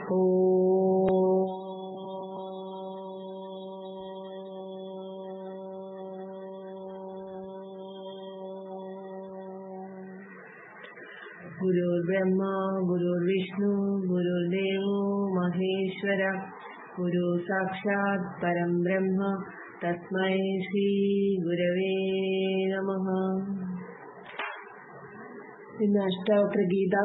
ഗുരുർബ്രഹ്മ ഗുരുർവിഷ്ണു ഗുരുർദേവോ മഹേശ്വര ഗുരു സാക്ഷാത് പരം ബ്രഹ്മ തസ്മൈ ശ്രീ ഗുരവേ നമ ഇന്ന് അഷ്ടാവക്ര ഗീത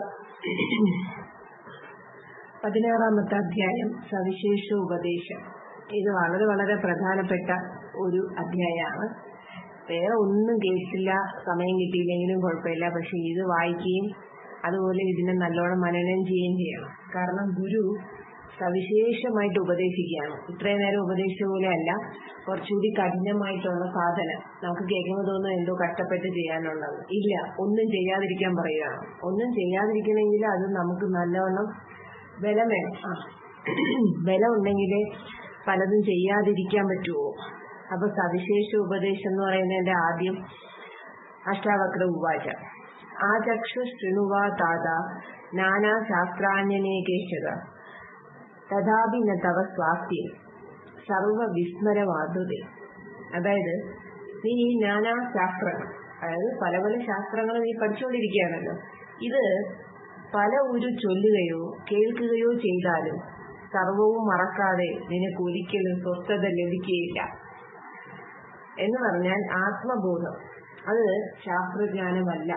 പതിനാറാമത്തെ അധ്യായം സവിശേഷ ഉപദേശം ഇത് വളരെ വളരെ പ്രധാനപ്പെട്ട ഒരു അധ്യായമാണ് വേറെ ഒന്നും കേട്ടില്ല സമയം കിട്ടിയില്ലെങ്കിലും കുഴപ്പമില്ല പക്ഷെ ഇത് വായിക്കുകയും അതുപോലെ ഇതിനെ നല്ലോണം മനനം ചെയ്യുകയും ചെയ്യണം കാരണം ഗുരു സവിശേഷമായിട്ട് ഉപദേശിക്കുകയാണ് ഇത്രയും നേരം ഉപദേശിച്ച പോലെ അല്ല കുറച്ചുകൂടി കഠിനമായിട്ടുള്ള സാധനം നമുക്ക് കേൾക്കുമ്പോൾ തോന്നുന്നു എന്തോ കഷ്ടപ്പെട്ട് ചെയ്യാനുള്ളത് ഇല്ല ഒന്നും ചെയ്യാതിരിക്കാൻ പറയുകയാണ് ഒന്നും ചെയ്യാതിരിക്കണമെങ്കിൽ അത് നമുക്ക് നല്ലവണ്ണം ബലം വേണം ആ ബലം ഉണ്ടെങ്കിലേ പലതും ചെയ്യാതിരിക്കാൻ പറ്റുമോ അപ്പൊ സവിശേഷ ഉപദേശം എന്ന് പറയുന്നതിന്റെ ആദ്യം അഷ്ടാവക്ര ഉവാച ആ ചക്ഷു ശൃണുവാ താത നാനാ ശാസ്ത്രാന്യനേകേശക തഥാപി ന തവ സ്വാസ്ഥ്യം സർവ വിസ്മരമാതുതേ അതായത് നീ ഈ നാനാ ശാസ്ത്രങ്ങൾ അതായത് പല പല ശാസ്ത്രങ്ങൾ നീ പഠിച്ചുകൊണ്ടിരിക്കുകയാണല്ലോ ഇത് പല ഒരു ചൊല്ലുകയോ കേൾക്കുകയോ ചെയ്താലും സർവവും മറക്കാതെ നിനക്ക് ഒരിക്കലും സ്വസ്ഥത ലഭിക്കുകയില്ല എന്ന് പറഞ്ഞാൽ ആത്മബോധം അത് ശാസ്ത്രജ്ഞാനമല്ല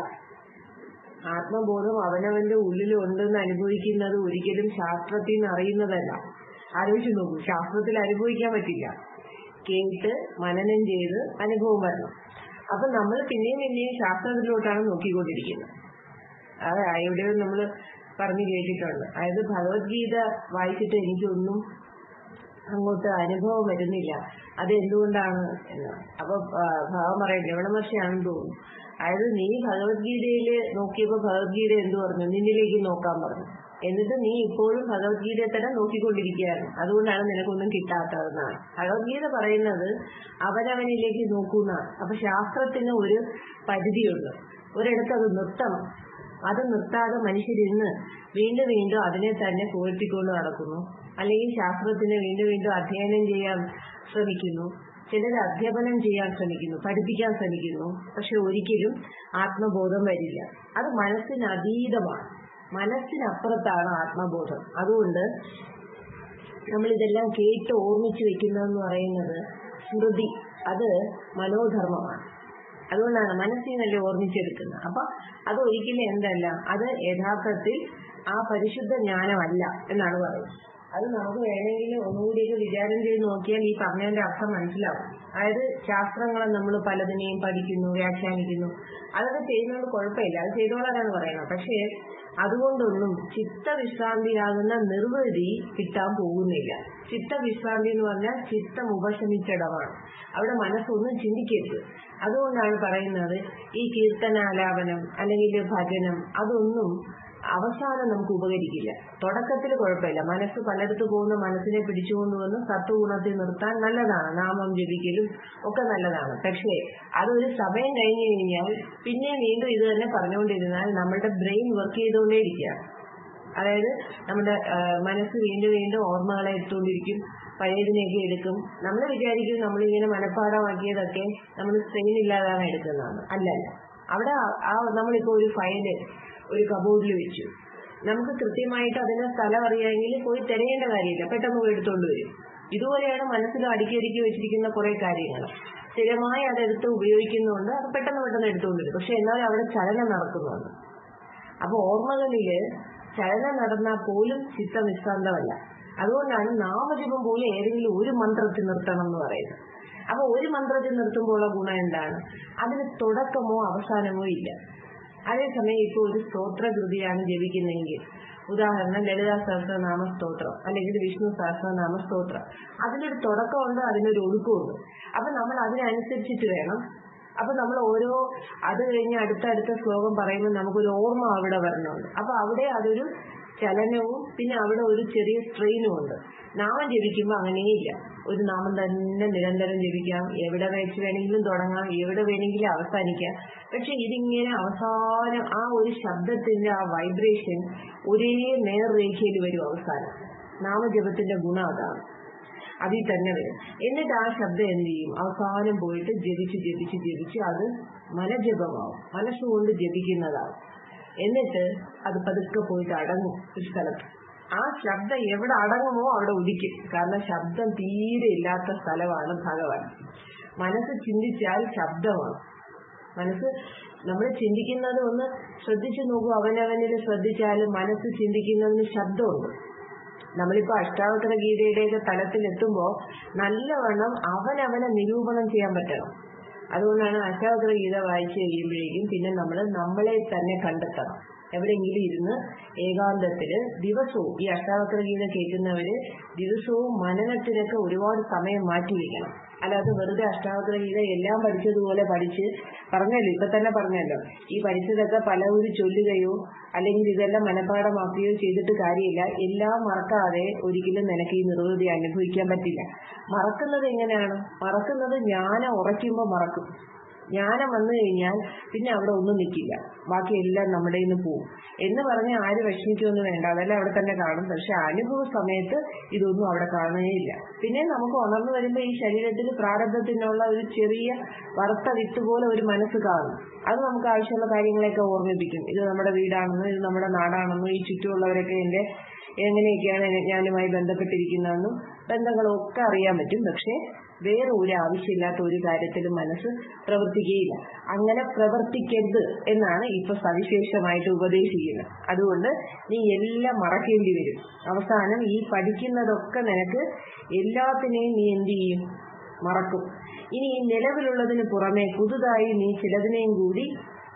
ആത്മബോധം അവനവന്റെ ഉള്ളിൽ ഉണ്ടെന്ന് അനുഭവിക്കുന്നത് ഒരിക്കലും ശാസ്ത്രത്തിൽ നിന്ന് അറിയുന്നതല്ല ആലോചിച്ച് നോക്കൂ ശാസ്ത്രത്തിൽ അനുഭവിക്കാൻ പറ്റില്ല കേട്ട് മനനം ചെയ്ത് അനുഭവം വരണം അപ്പൊ നമ്മൾ പിന്നെയും പിന്നെയും ശാസ്ത്രത്തിലോട്ടാണ് നോക്കിക്കൊണ്ടിരിക്കുന്നത് അത് എവിടെയോ നമ്മൾ പറഞ്ഞു കേട്ടിട്ടുണ്ട് അതായത് ഭഗവത്ഗീത വായിച്ചിട്ട് എനിക്കൊന്നും അങ്ങോട്ട് അനുഭവം വരുന്നില്ല അത് എന്തുകൊണ്ടാണ് എന്ന് അപ്പൊ ഭാവം പറയട്ടെ എവിടെ വർഷമാണെന്ന് തോന്നുന്നു അതായത് നീ ഭഗവത്ഗീതയിൽ നോക്കിയപ്പോ ഭഗവത്ഗീത എന്തു പറഞ്ഞു നിന്നിലേക്ക് നോക്കാൻ പറഞ്ഞു എന്നിട്ട് നീ ഇപ്പോഴും ഭഗവത്ഗീതയെ തന്നെ നോക്കിക്കൊണ്ടിരിക്കുകയാണ് അതുകൊണ്ടാണ് നിനക്കൊന്നും കിട്ടാത്തതെന്നാണ് ഭഗവത്ഗീത പറയുന്നത് അവനവനിലേക്ക് നോക്കുന്നതാണ് അപ്പൊ ശാസ്ത്രത്തിന് ഒരു പരിധിയുണ്ട് ഒരിടത്ത് അത് നിർത്തണം അത് നിർത്താതെ മനുഷ്യരിന്ന് വീണ്ടും വീണ്ടും അതിനെ തന്നെ പുകഴ്ത്തിക്കൊണ്ട് നടക്കുന്നു അല്ലെങ്കിൽ ശാസ്ത്രത്തിനെ വീണ്ടും വീണ്ടും അധ്യയനം ചെയ്യാൻ ശ്രമിക്കുന്നു ചിലർ അധ്യാപനം ചെയ്യാൻ ശ്രമിക്കുന്നു പഠിപ്പിക്കാൻ ശ്രമിക്കുന്നു പക്ഷെ ഒരിക്കലും ആത്മബോധം വരില്ല അത് മനസ്സിന് അതീതമാണ് മനസ്സിനപ്പുറത്താണ് ആത്മബോധം അതുകൊണ്ട് നമ്മൾ ഇതെല്ലാം കേട്ട് ഓർമ്മിച്ചു വെക്കുന്നതെന്ന് പറയുന്നത് സ്മൃതി അത് മനോധർമ്മമാണ് അതുകൊണ്ടാണ് മനസ്സിൽ നല്ല ഓർമ്മിച്ചെടുക്കുന്നത് അപ്പൊ അത് ഒരിക്കലും എന്തല്ല അത് യഥാർത്ഥത്തിൽ ആ പരിശുദ്ധ ജ്ഞാനമല്ല എന്നാണ് പറയുന്നത് അത് നമുക്ക് വേണമെങ്കിൽ ഒന്നുകൂടിയൊക്കെ വിചാരം ചെയ്ത് നോക്കിയാൽ ഈ പറഞ്ഞതിന്റെ അർത്ഥം മനസ്സിലാവും അതായത് ശാസ്ത്രങ്ങളെ നമ്മൾ പലതിനെയും പഠിക്കുന്നു വ്യാഖ്യാനിക്കുന്നു അതൊക്കെ ചെയ്യുന്നത് കുഴപ്പമില്ല അത് ചെയ്തോളാനാണ് പറയുന്നത് പക്ഷേ അതുകൊണ്ടൊന്നും ചിത്തവിശ്രാന്തിയാകുന്ന നിർവൃതി കിട്ടാൻ പോകുന്നില്ല ചിത്തവിശ്രാന്തി എന്ന് പറഞ്ഞാൽ ചിത്തം ഉപശമിച്ചിടമാണ് അവിടെ മനസ്സൊന്നും ചിന്തിക്കരുത് അതുകൊണ്ടാണ് പറയുന്നത് ഈ കീർത്തനാലാപനം അല്ലെങ്കിൽ ഭജനം അതൊന്നും അവസാനം നമുക്ക് ഉപകരിക്കില്ല തുടക്കത്തിൽ കുഴപ്പമില്ല മനസ്സ് പലയിടത്ത് പോകുന്ന മനസ്സിനെ പിടിച്ചുകൊണ്ടുവന്ന് സത്വഗുണത്തിൽ നിർത്താൻ നല്ലതാണ് നാമം ജപിക്കലും ഒക്കെ നല്ലതാണ് പക്ഷേ അതൊരു സമയം കഴിഞ്ഞു കഴിഞ്ഞാൽ പിന്നെ വീണ്ടും ഇത് തന്നെ പറഞ്ഞുകൊണ്ടിരുന്നാൽ നമ്മളുടെ ബ്രെയിൻ വർക്ക് ചെയ്തുകൊണ്ടേയിരിക്കുക അതായത് നമ്മുടെ മനസ്സ് വീണ്ടും വീണ്ടും ഓർമ്മകളെ എടുത്തുകൊണ്ടിരിക്കും പഴയതിനെയൊക്കെ എടുക്കും നമ്മൾ വിചാരിക്കും നമ്മളിങ്ങനെ മനഃപ്പാടമാക്കിയതൊക്കെ നമ്മൾ സ്ട്രെയിൻ ഇല്ലാതാണ് എടുക്കുന്നതാണ് അല്ലല്ല അവിടെ ആ നമ്മളിപ്പോ ഒരു ഫയല് ഒരു കബോർഡിൽ വെച്ചു നമുക്ക് കൃത്യമായിട്ട് അതിന്റെ സ്ഥലം അറിയാമെങ്കിൽ പോയി തിരയേണ്ട കാര്യമില്ല പെട്ടെന്ന് പോയി എടുത്തുകൊണ്ട് വരും ഇതുപോലെയാണ് മനസ്സിൽ അടുക്കി അടുക്കി വെച്ചിരിക്കുന്ന കുറെ കാര്യങ്ങൾ സ്ഥിരമായി അതെടുത്ത് ഉപയോഗിക്കുന്നതുകൊണ്ട് അത് പെട്ടെന്ന് പെട്ടെന്ന് എടുത്തുകൊണ്ട് വരും പക്ഷെ എന്നാലും അവിടെ ചലനം നടക്കുന്നുണ്ട് അപ്പൊ ഓർമ്മകളില് ചലനം നടന്നാൽ പോലും ചിത്തനിഷ്ടാന്തമല്ല അതുകൊണ്ടാണ് നാമജപം പോലും ഏതെങ്കിലും ഒരു മന്ത്രത്തിൽ നിർത്തണം എന്ന് പറയുന്നത് അപ്പൊ ഒരു മന്ത്രത്തിൽ നിർത്തുമ്പോഴുള്ള ഗുണം എന്താണ് അതിന് തുടക്കമോ അവസാനമോ ഇല്ല അതേസമയം ഇപ്പോൾ ഒരു സ്തോത്രകൃതിയാണ് ജപിക്കുന്നതെങ്കിൽ ഉദാഹരണം ലളിതാ സഹസ്രനാമ സ്തോത്രം അല്ലെങ്കിൽ വിഷ്ണു സഹസ്രനാമ സ്തോത്രം അതിനൊരു തുടക്കമുണ്ട് അതിനൊരു ഒടുക്കമുണ്ട് അപ്പൊ നമ്മൾ അതിനനുസരിച്ചിട്ട് വേണം അപ്പൊ നമ്മൾ ഓരോ അത് കഴിഞ്ഞ് അടുത്തടുത്ത ശ്ലോകം പറയുമ്പോൾ നമുക്കൊരു ഓർമ്മ അവിടെ വരണമുണ്ട് അപ്പൊ അവിടെ അതൊരു ചലനവും പിന്നെ അവിടെ ഒരു ചെറിയ സ്ട്രെയിനും ഉണ്ട് നാമം ജപിക്കുമ്പോൾ അങ്ങനെയില്ല ഒരു നാമം തന്നെ നിരന്തരം ജപിക്കാം എവിടെ വെച്ച് വേണമെങ്കിലും തുടങ്ങാം എവിടെ വേണമെങ്കിലും അവസാനിക്കാം പക്ഷെ ഇതിങ്ങനെ അവസാനം ആ ഒരു ശബ്ദത്തിന്റെ ആ വൈബ്രേഷൻ ഒരേ നേർരേഖയിൽ വരും അവസാനം നാമജപത്തിന്റെ ഗുണം അതാണ് അതിൽ തന്നെ വരും എന്നിട്ട് ആ ശബ്ദം എന്ത് ചെയ്യും അവസാനം പോയിട്ട് ജപിച്ച് ജപിച്ച് ജപിച്ച് അത് മനജപമാവും മനസ്സുകൊണ്ട് ജപിക്കുന്നതാവും എന്നിട്ട് അത് പതുക്കെ പോയിട്ട് അടങ്ങും ഒരു സ്ഥലത്ത് ആ ശബ്ദം എവിടെ അടങ്ങുമോ അവിടെ ഉദിക്കും കാരണം ശബ്ദം തീരെ ഇല്ലാത്ത സ്ഥലമാണ് ഭഗവാൻ മനസ്സ് ചിന്തിച്ചാൽ ശബ്ദമാണ് മനസ്സ് നമ്മൾ ചിന്തിക്കുന്നത് ഒന്ന് ശ്രദ്ധിച്ചു നോക്കൂ അവനവനിൽ ശ്രദ്ധിച്ചാലും മനസ്സ് ചിന്തിക്കുന്നതിന് ശബ്ദമുണ്ട് നമ്മളിപ്പോ അഷ്ടാവക്ര ഗീതയുടെയൊക്കെ തലത്തിലെത്തുമ്പോൾ നല്ലവണ്ണം അവനവനെ നിരൂപണം ചെയ്യാൻ പറ്റണം അതുകൊണ്ടാണ് അഷ്ടാവക്ര ഗീത വായിച്ചു കഴിയുമ്പോഴേക്കും പിന്നെ നമ്മൾ നമ്മളെ തന്നെ കണ്ടെത്തണം എവിടെയെങ്കിലും ഇരുന്ന് ഏകാന്തത്തില് ദിവസവും ഈ അഷ്ടാവക്ര ഗീത കേൾക്കുന്നവര് ദിവസവും മനനത്തിനൊക്കെ ഒരുപാട് സമയം മാറ്റി വെക്കണം അല്ലാതെ വെറുതെ അഷ്ടാവക്ര ഗീത എല്ലാം പഠിച്ചതുപോലെ പഠിച്ച് പറഞ്ഞല്ലോ ഇപ്പൊ തന്നെ പറഞ്ഞല്ലോ ഈ പഠിച്ചതൊക്കെ പലവരും ചൊല്ലുകയോ അല്ലെങ്കിൽ ഇതെല്ലാം മനഃപ്പാടമാക്കുകയോ ചെയ്തിട്ട് കാര്യമില്ല എല്ലാം മറക്കാതെ ഒരിക്കലും നിനക്ക് ഈ നിർവൃതി അനുഭവിക്കാൻ പറ്റില്ല മറക്കുന്നത് എങ്ങനെയാണ് മറക്കുന്നത് ജ്ഞാനം ഉറയ്ക്കുമ്പോൾ മറക്കും ജ്ഞാനം വന്നു കഴിഞ്ഞാൽ പിന്നെ അവിടെ ഒന്നും നിൽക്കില്ല ബാക്കിയെല്ലാം നമ്മുടെ നിന്ന് പോവും എന്ന് പറഞ്ഞ് ആര് വിഷമിക്കൊന്നും വേണ്ട അതെല്ലാം അവിടെ തന്നെ കാണും പക്ഷെ അനുഭവ സമയത്ത് ഇതൊന്നും അവിടെ കാണുകയില്ല പിന്നെ നമുക്ക് ഉണർന്നു വരുമ്പോൾ ഈ ശരീരത്തിൽ പ്രാരബ്ധത്തിനുള്ള ഒരു ചെറിയ വറുത്ത വിത്ത് പോലെ ഒരു മനസ്സ് കാണും അത് നമുക്ക് ആവശ്യമുള്ള കാര്യങ്ങളെയൊക്കെ ഓർമ്മിപ്പിക്കും ഇത് നമ്മുടെ വീടാണെന്നോ ഇത് നമ്മുടെ നാടാണെന്നോ ഈ ചുറ്റുമുള്ളവരൊക്കെ എന്റെ എങ്ങനെയൊക്കെയാണ് ഞാനുമായി ബന്ധപ്പെട്ടിരിക്കുന്നതെന്നും ബന്ധങ്ങളൊക്കെ അറിയാൻ പറ്റും പക്ഷേ വേറെ ഒരു ആവശ്യമില്ലാത്ത ഒരു കാര്യത്തിലും മനസ്സ് പ്രവർത്തിക്കുകയില്ല അങ്ങനെ പ്രവർത്തിക്കരുത് എന്നാണ് ഇപ്പൊ സവിശേഷമായിട്ട് ഉപദേശിക്കുന്നത് അതുകൊണ്ട് നീ എല്ലാം മറക്കേണ്ടി വരും അവസാനം ഈ പഠിക്കുന്നതൊക്കെ നിനക്ക് എല്ലാത്തിനെയും നീ എന്ത് ചെയ്യും മറക്കും ഇനി ഈ നിലവിലുള്ളതിന് പുറമെ പുതുതായി നീ ചിലതിനെയും കൂടി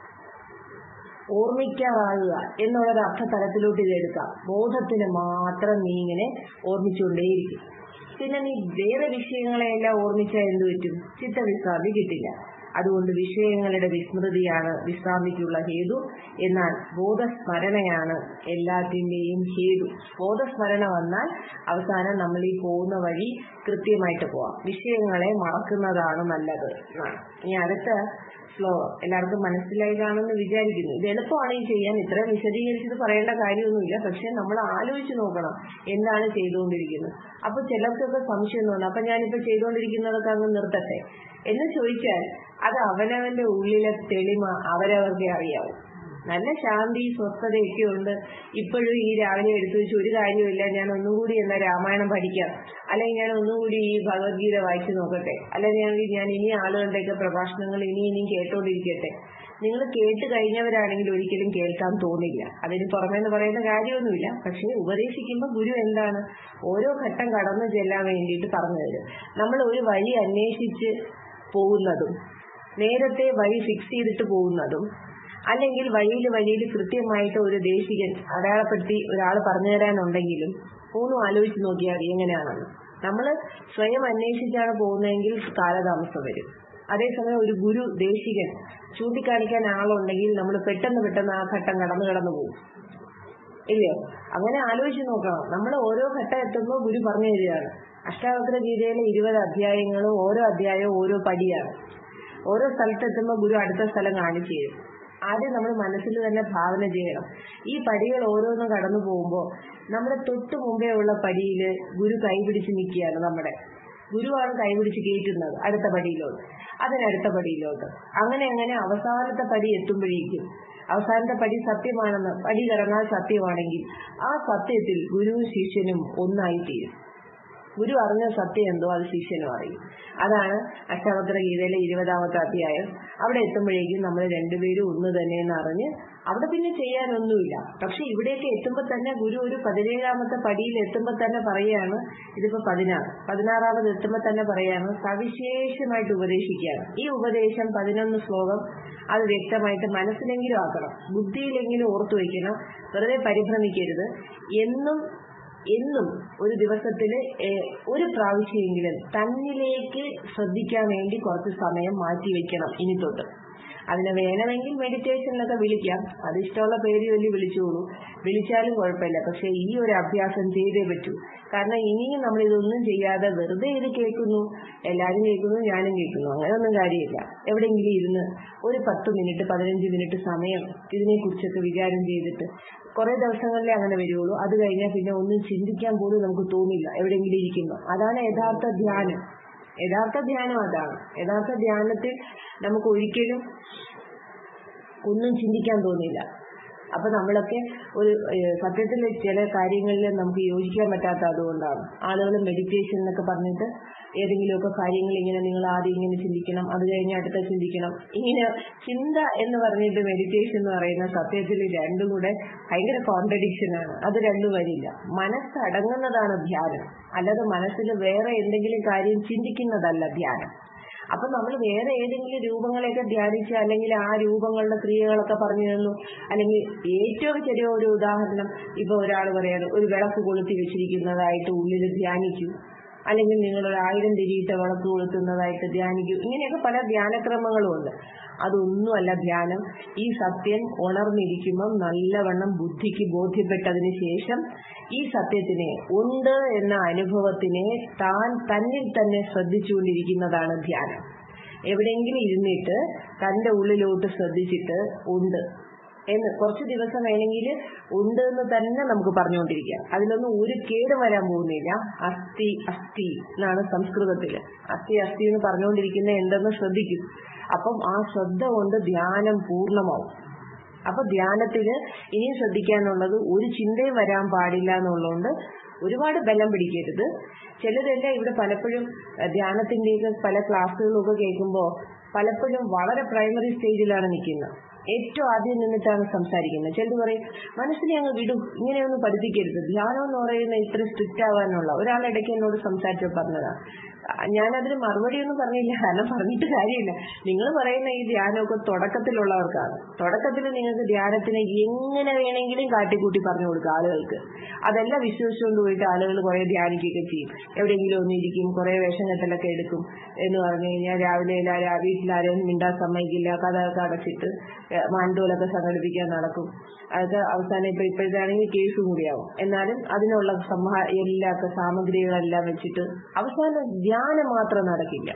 ഓർമ്മിക്കാറാകുക എന്നുള്ളൊരു അർത്ഥതലത്തിലോട്ട് ഇത് എടുക്കാം ബോധത്തിന് മാത്രം നീ ഇങ്ങനെ ഓർമ്മിച്ചുകൊണ്ടേയിരിക്കും പിന്നെ നീ വേറെ വിഷയങ്ങളെയെല്ലാം ഓർമ്മിച്ചാൽ എന്ത് പറ്റും ചിത്തവിശ്രാന്തി കിട്ടില്ല അതുകൊണ്ട് വിഷയങ്ങളുടെ വിസ്മൃതിയാണ് വിശ്രാന്തിക്കുള്ള ഹേതു എന്നാൽ ബോധസ്മരണയാണ് എല്ലാത്തിന്റെയും ഹേതു ബോധസ്മരണ വന്നാൽ അവസാനം നമ്മൾ ഈ പോകുന്ന വഴി കൃത്യമായിട്ട് പോവാം വിഷയങ്ങളെ മറക്കുന്നതാണ് നല്ലത് എന്നാണ് ഇനി അടുത്ത ശ്ലോകം എല്ലാവർക്കും മനസ്സിലായി കാണുമെന്ന് വിചാരിക്കുന്നു ഇത് എളുപ്പമാണ് ഈ ചെയ്യാൻ ഇത്രയും വിശദീകരിച്ചത് പറയേണ്ട കാര്യമൊന്നുമില്ല പക്ഷെ നമ്മൾ ആലോചിച്ച് നോക്കണം എന്താണ് ചെയ്തുകൊണ്ടിരിക്കുന്നത് അപ്പൊ ചിലർക്കൊക്കെ സംശയം തോന്നും അപ്പൊ ഞാനിപ്പോ ചെയ്തുകൊണ്ടിരിക്കുന്നതൊക്കെ അങ്ങ് നിർത്തട്ടെ എന്ന് ചോദിച്ചാൽ അത് അവനവന്റെ ഉള്ളിലെ തെളിമ അവരവർക്കേ അറിയാവൂ നല്ല ശാന്തി സ്വസ്ഥതയൊക്കെ ഉണ്ട് ഇപ്പോഴും ഈ രാവിലെ എടുത്തു വെച്ച് ഒരു കാര്യമില്ല ഞാൻ ഒന്നുകൂടി എന്ന രാമായണം പഠിക്കാം അല്ലെങ്കിൽ ഞാൻ ഒന്നുകൂടി ഈ ഭഗവത്ഗീത വായിച്ചു നോക്കട്ടെ അല്ലെങ്കിൽ ഞാൻ ഇനി ആളുകളുടെയൊക്കെ പ്രഭാഷണങ്ങൾ ഇനി ഇനിയും കേട്ടോണ്ടിരിക്കട്ടെ നിങ്ങൾ കേട്ട് കഴിഞ്ഞവരാണെങ്കിൽ ഒരിക്കലും കേൾക്കാൻ തോന്നില്ല അതിന് പുറമേന്ന് പറയുന്ന കാര്യമൊന്നുമില്ല പക്ഷേ ഉപദേശിക്കുമ്പോൾ ഗുരു എന്താണ് ഓരോ ഘട്ടം കടന്നു ചെല്ലാൻ വേണ്ടിയിട്ട് പറഞ്ഞു തരും നമ്മൾ ഒരു വഴി അന്വേഷിച്ച് പോകുന്നതും നേരത്തെ വഴി ഫിക്സ് ചെയ്തിട്ട് പോകുന്നതും അല്ലെങ്കിൽ വഴിയിൽ വഴിയിൽ കൃത്യമായിട്ട് ഒരു ദേശികൻ അടയാളപ്പെടുത്തി ഒരാൾ പറഞ്ഞു തരാനുണ്ടെങ്കിലും മൂന്നും ആലോചിച്ച് നോക്കിയാൽ മതി എങ്ങനെയാണെന്ന് നമ്മൾ സ്വയം അന്വേഷിച്ചാണ് പോകുന്നതെങ്കിൽ കാലതാമസം വരും അതേസമയം ഒരു ഗുരു ദേശികൻ ചൂണ്ടിക്കാണിക്കാൻ ആളുണ്ടെങ്കിൽ നമ്മൾ പെട്ടെന്ന് പെട്ടെന്ന് ആ ഘട്ടം കടന്നു കടന്നു പോകും ഇല്ലയോ അങ്ങനെ ആലോചിച്ച് നോക്കണം നമ്മൾ ഓരോ ഘട്ടം എത്തുമ്പോൾ ഗുരു പറഞ്ഞു തരികയാണ് അഷ്ടാവക്ര ഗീതയിലെ ഇരുപത് അധ്യായങ്ങളും ഓരോ അധ്യായവും ഓരോ പടിയാണ് ഓരോ സ്ഥലത്തെത്തുമ്പോൾ ഗുരു അടുത്ത സ്ഥലം കാണിച്ചു തരും ആദ്യം നമ്മൾ മനസ്സിൽ തന്നെ ഭാവന ചെയ്യണം ഈ പടികൾ ഓരോന്നും കടന്നു പോകുമ്പോൾ നമ്മുടെ തൊട്ട് മുമ്പേ ഉള്ള പടിയിൽ ഗുരു കൈപിടിച്ച് നിൽക്കുകയാണ് നമ്മുടെ ഗുരുവാണ് കൈപിടിച്ച് കയറ്റുന്നത് അടുത്ത പടിയിലോട്ട് അതിനടുത്ത പടിയിലോട്ട് അങ്ങനെ അങ്ങനെ അവസാനത്തെ പടി എത്തുമ്പോഴേക്കും അവസാനത്തെ പടി സത്യമാണെന്ന് പടി കടന്നാൽ സത്യമാണെങ്കിൽ ആ സത്യത്തിൽ ഗുരുവും ശിഷ്യനും ഒന്നായി തീരും ഗുരു അറിഞ്ഞ സത്യം എന്തോ അത് ശിഷ്യനും അറിയും അതാണ് അഷ്ടാവക്ര ഗീതയിലെ ഇരുപതാമത്തെ അധ്യായം അവിടെ എത്തുമ്പോഴേക്കും നമ്മൾ രണ്ടുപേരും ഒന്ന് തന്നെയെന്ന് അറിഞ്ഞ് അവിടെ പിന്നെ ചെയ്യാനൊന്നുമില്ല പക്ഷെ ഇവിടേക്ക് എത്തുമ്പോൾ തന്നെ ഗുരു ഒരു പതിനേഴാമത്തെ പടിയിൽ എത്തുമ്പോൾ തന്നെ പറയാണ് ഇതിപ്പോ പതിനാറ് പതിനാറാമത് എത്തുമ്പോൾ തന്നെ പറയാണ് സവിശേഷമായിട്ട് ഉപദേശിക്കുകയാണ് ഈ ഉപദേശം പതിനൊന്ന് ശ്ലോകം അത് വ്യക്തമായിട്ട് മനസ്സിലെങ്കിലും ആക്കണം ബുദ്ധിയിലെങ്കിലും ഓർത്തു വയ്ക്കണം വെറുതെ പരിഭ്രമിക്കരുത് എന്നും എന്നും ഒരു ദിവസത്തിൽ ഒരു പ്രാവശ്യമെങ്കിലും തന്നിലേക്ക് ശ്രദ്ധിക്കാൻ വേണ്ടി കുറച്ച് സമയം മാറ്റി വെക്കണം ഇനി തൊട്ട് അതിനെ വേണമെങ്കിൽ മെഡിറ്റേഷനിലൊക്കെ വിളിക്കാം അത് ഇഷ്ടമുള്ള പേര് ചൊല്ലി വിളിച്ചോളൂ വിളിച്ചാലും കുഴപ്പമില്ല പക്ഷെ ഈ ഒരു അഭ്യാസം ചെയ്തേ പറ്റൂ കാരണം ഇനിയും നമ്മൾ ഇതൊന്നും ചെയ്യാതെ വെറുതെ ഇത് കേൾക്കുന്നു എല്ലാവരും കേൾക്കുന്നു ഞാനും കേൾക്കുന്നു അങ്ങനെയൊന്നും കാര്യമില്ല എവിടെയെങ്കിലും ഇരുന്ന് ഒരു പത്ത് മിനിറ്റ് പതിനഞ്ച് മിനിറ്റ് സമയം ഇതിനെക്കുറിച്ചൊക്കെ വിചാരം ചെയ്തിട്ട് കുറെ ദിവസങ്ങളിലേ അങ്ങനെ വരുള്ളൂ അത് കഴിഞ്ഞാൽ പിന്നെ ഒന്നും ചിന്തിക്കാൻ പോലും നമുക്ക് തോന്നില്ല എവിടെയെങ്കിലും ഇരിക്കുന്നു അതാണ് യഥാർത്ഥ ധ്യാനം യഥാർത്ഥ ധ്യാനം അതാണ് യഥാർത്ഥ ധ്യാനത്തിൽ നമുക്ക് ഒരിക്കലും ഒന്നും ചിന്തിക്കാൻ തോന്നില്ല അപ്പൊ നമ്മളൊക്കെ ഒരു ഏഹ്, സത്യത്തിൽ ചില കാര്യങ്ങളിൽ നമുക്ക് യോജിക്കാൻ പറ്റാത്ത അതുകൊണ്ടാണ് ആളുകൾ മെഡിറ്റേഷൻ എന്നൊക്കെ പറഞ്ഞിട്ട് ഏതെങ്കിലുമൊക്കെ കാര്യങ്ങൾ ഇങ്ങനെ നിങ്ങൾ ആദ്യം ഇങ്ങനെ ചിന്തിക്കണം അത് കഴിഞ്ഞ് അടുത്ത ചിന്തിക്കണം ഇങ്ങനെ ചിന്ത എന്ന് പറഞ്ഞിട്ട് മെഡിറ്റേഷൻ എന്ന് പറയുന്ന സത്യത്തിൽ രണ്ടും കൂടെ ഭയങ്കര കോൺട്രഡിക്ഷൻ ആണ് അത് രണ്ടും വരില്ല മനസ്സടങ്ങുന്നതാണ് ധ്യാനം അല്ലാതെ മനസ്സിൽ വേറെ എന്തെങ്കിലും കാര്യം ചിന്തിക്കുന്നതല്ല ധ്യാനം അപ്പൊ നമ്മൾ വേറെ ഏതെങ്കിലും രൂപങ്ങളെയൊക്കെ ധ്യാനിച്ച് അല്ലെങ്കിൽ ആ രൂപങ്ങളുടെ ക്രിയകളൊക്കെ പറഞ്ഞു തന്നു അല്ലെങ്കിൽ ഏറ്റവും ചെറിയ ഒരു ഉദാഹരണം ഇപ്പൊ ഒരാൾ പറയാണ് ഒരു വിളക്ക് കൊളുത്തി വെച്ചിരിക്കുന്നതായിട്ട് ഉള്ളിൽ ധ്യാനിക്കൂ അല്ലെങ്കിൽ നിങ്ങൾ ഒരു ആയിരം തിരിയിട്ട വിളക്ക് കൊളുത്തുന്നതായിട്ട് ധ്യാനിക്കൂ ഇങ്ങനെയൊക്കെ പല ധ്യാനക്രമങ്ങളും ഉണ്ട് അതൊന്നുമല്ല ധ്യാനം ഈ സത്യം ഉണർന്നിരിക്കുമ്പം നല്ലവണ്ണം ബുദ്ധിക്ക് ബോധ്യപ്പെട്ടതിന് ശേഷം ഈ സത്യത്തിനെ ഉണ്ട് എന്ന അനുഭവത്തിനെ താൻ തന്നിൽ തന്നെ ശ്രദ്ധിച്ചുകൊണ്ടിരിക്കുന്നതാണ് ധ്യാനം എവിടെയെങ്കിലും ഇരുന്നിട്ട് തന്റെ ഉള്ളിലോട്ട് ശ്രദ്ധിച്ചിട്ട് ഉണ്ട് എന്ന് കുറച്ച് ദിവസം വേണമെങ്കിൽ ഉണ്ട് എന്ന് തന്നെ നമുക്ക് പറഞ്ഞുകൊണ്ടിരിക്കാം അതിലൊന്നും ഒരു കേട് വരാൻ പോകുന്നില്ല അസ്ഥി അസ്ഥി എന്നാണ് സംസ്കൃതത്തില് അസ്ഥി അസ്ഥി എന്ന് പറഞ്ഞുകൊണ്ടിരിക്കുന്ന എന്തെന്ന് ശ്രദ്ധിക്കും അപ്പം ആ ശ്രദ്ധ കൊണ്ട് ധ്യാനം പൂർണ്ണമാവും അപ്പൊ ധ്യാനത്തില് ഇനിയും ശ്രദ്ധിക്കാനുള്ളത് ഒരു ചിന്തയും വരാൻ പാടില്ല എന്നുള്ളതുകൊണ്ട് ഒരുപാട് ബലം പിടിക്കരുത് ചിലരെല്ലാം ഇവിടെ പലപ്പോഴും അഹ് ധ്യാനത്തിന്റെയൊക്കെ പല ക്ലാസ്സുകളും ഒക്കെ കേൾക്കുമ്പോൾ പലപ്പോഴും വളരെ പ്രൈമറി സ്റ്റേജിലാണ് നിൽക്കുന്നത് ഏറ്റവും ആദ്യം നിന്നിട്ടാണ് സംസാരിക്കുന്നത് ചിലർ പറയും മനസ്സിനെ അങ്ങ് വിടും ഇങ്ങനെയൊന്നും പഠിപ്പിക്കരുത് ധ്യാനം എന്ന് പറയുന്ന ഇത്ര സ്ട്രിക്റ്റ് ആവാനുള്ള ഒരാൾ ഇടയ്ക്ക് എന്നോട് സംസാരിച്ചു പറഞ്ഞതാ ഞാനതിന് മറുപടി ഒന്നും പറഞ്ഞില്ല കാരണം പറഞ്ഞിട്ട് കാര്യമില്ല നിങ്ങൾ പറയുന്ന ഈ ധ്യാനമൊക്കെ തുടക്കത്തിലുള്ളവർക്കാണ് തുടക്കത്തിൽ നിങ്ങൾക്ക് ധ്യാനത്തിന് എങ്ങനെ വേണമെങ്കിലും കാട്ടിക്കൂട്ടി പറഞ്ഞു കൊടുക്കുക ആളുകൾക്ക് അതെല്ലാം വിശ്വസിച്ചുകൊണ്ട് പോയിട്ട് ആളുകൾ കുറെ ധ്യാനിക്കുകയൊക്കെ ചെയ്യും എവിടെയെങ്കിലും ഒന്നിരിക്കും കുറെ വേഷം കെട്ടലൊക്കെ എടുക്കും എന്ന് പറഞ്ഞു കഴിഞ്ഞാൽ രാവിലെ എല്ലാവരും വീട്ടിലാരും മിണ്ടാൻ സമ്മതിക്കില്ല കഥയൊക്കെ അടച്ചിട്ട് ഏഹ് മാൻഡോലൊക്കെ സംഘടിപ്പിക്കാൻ നടക്കും അതൊക്കെ അവസാനം ഇപ്പൊ ഇപ്പോഴത്താണെങ്കിൽ കേസും കൂടിയാവും എന്നാലും അതിനുള്ള സമ്മാ എല്ലാ സാമഗ്രികളെല്ലാം വെച്ചിട്ട് അവസാനം ധ്യാനം മാത്രം നടക്കില്ല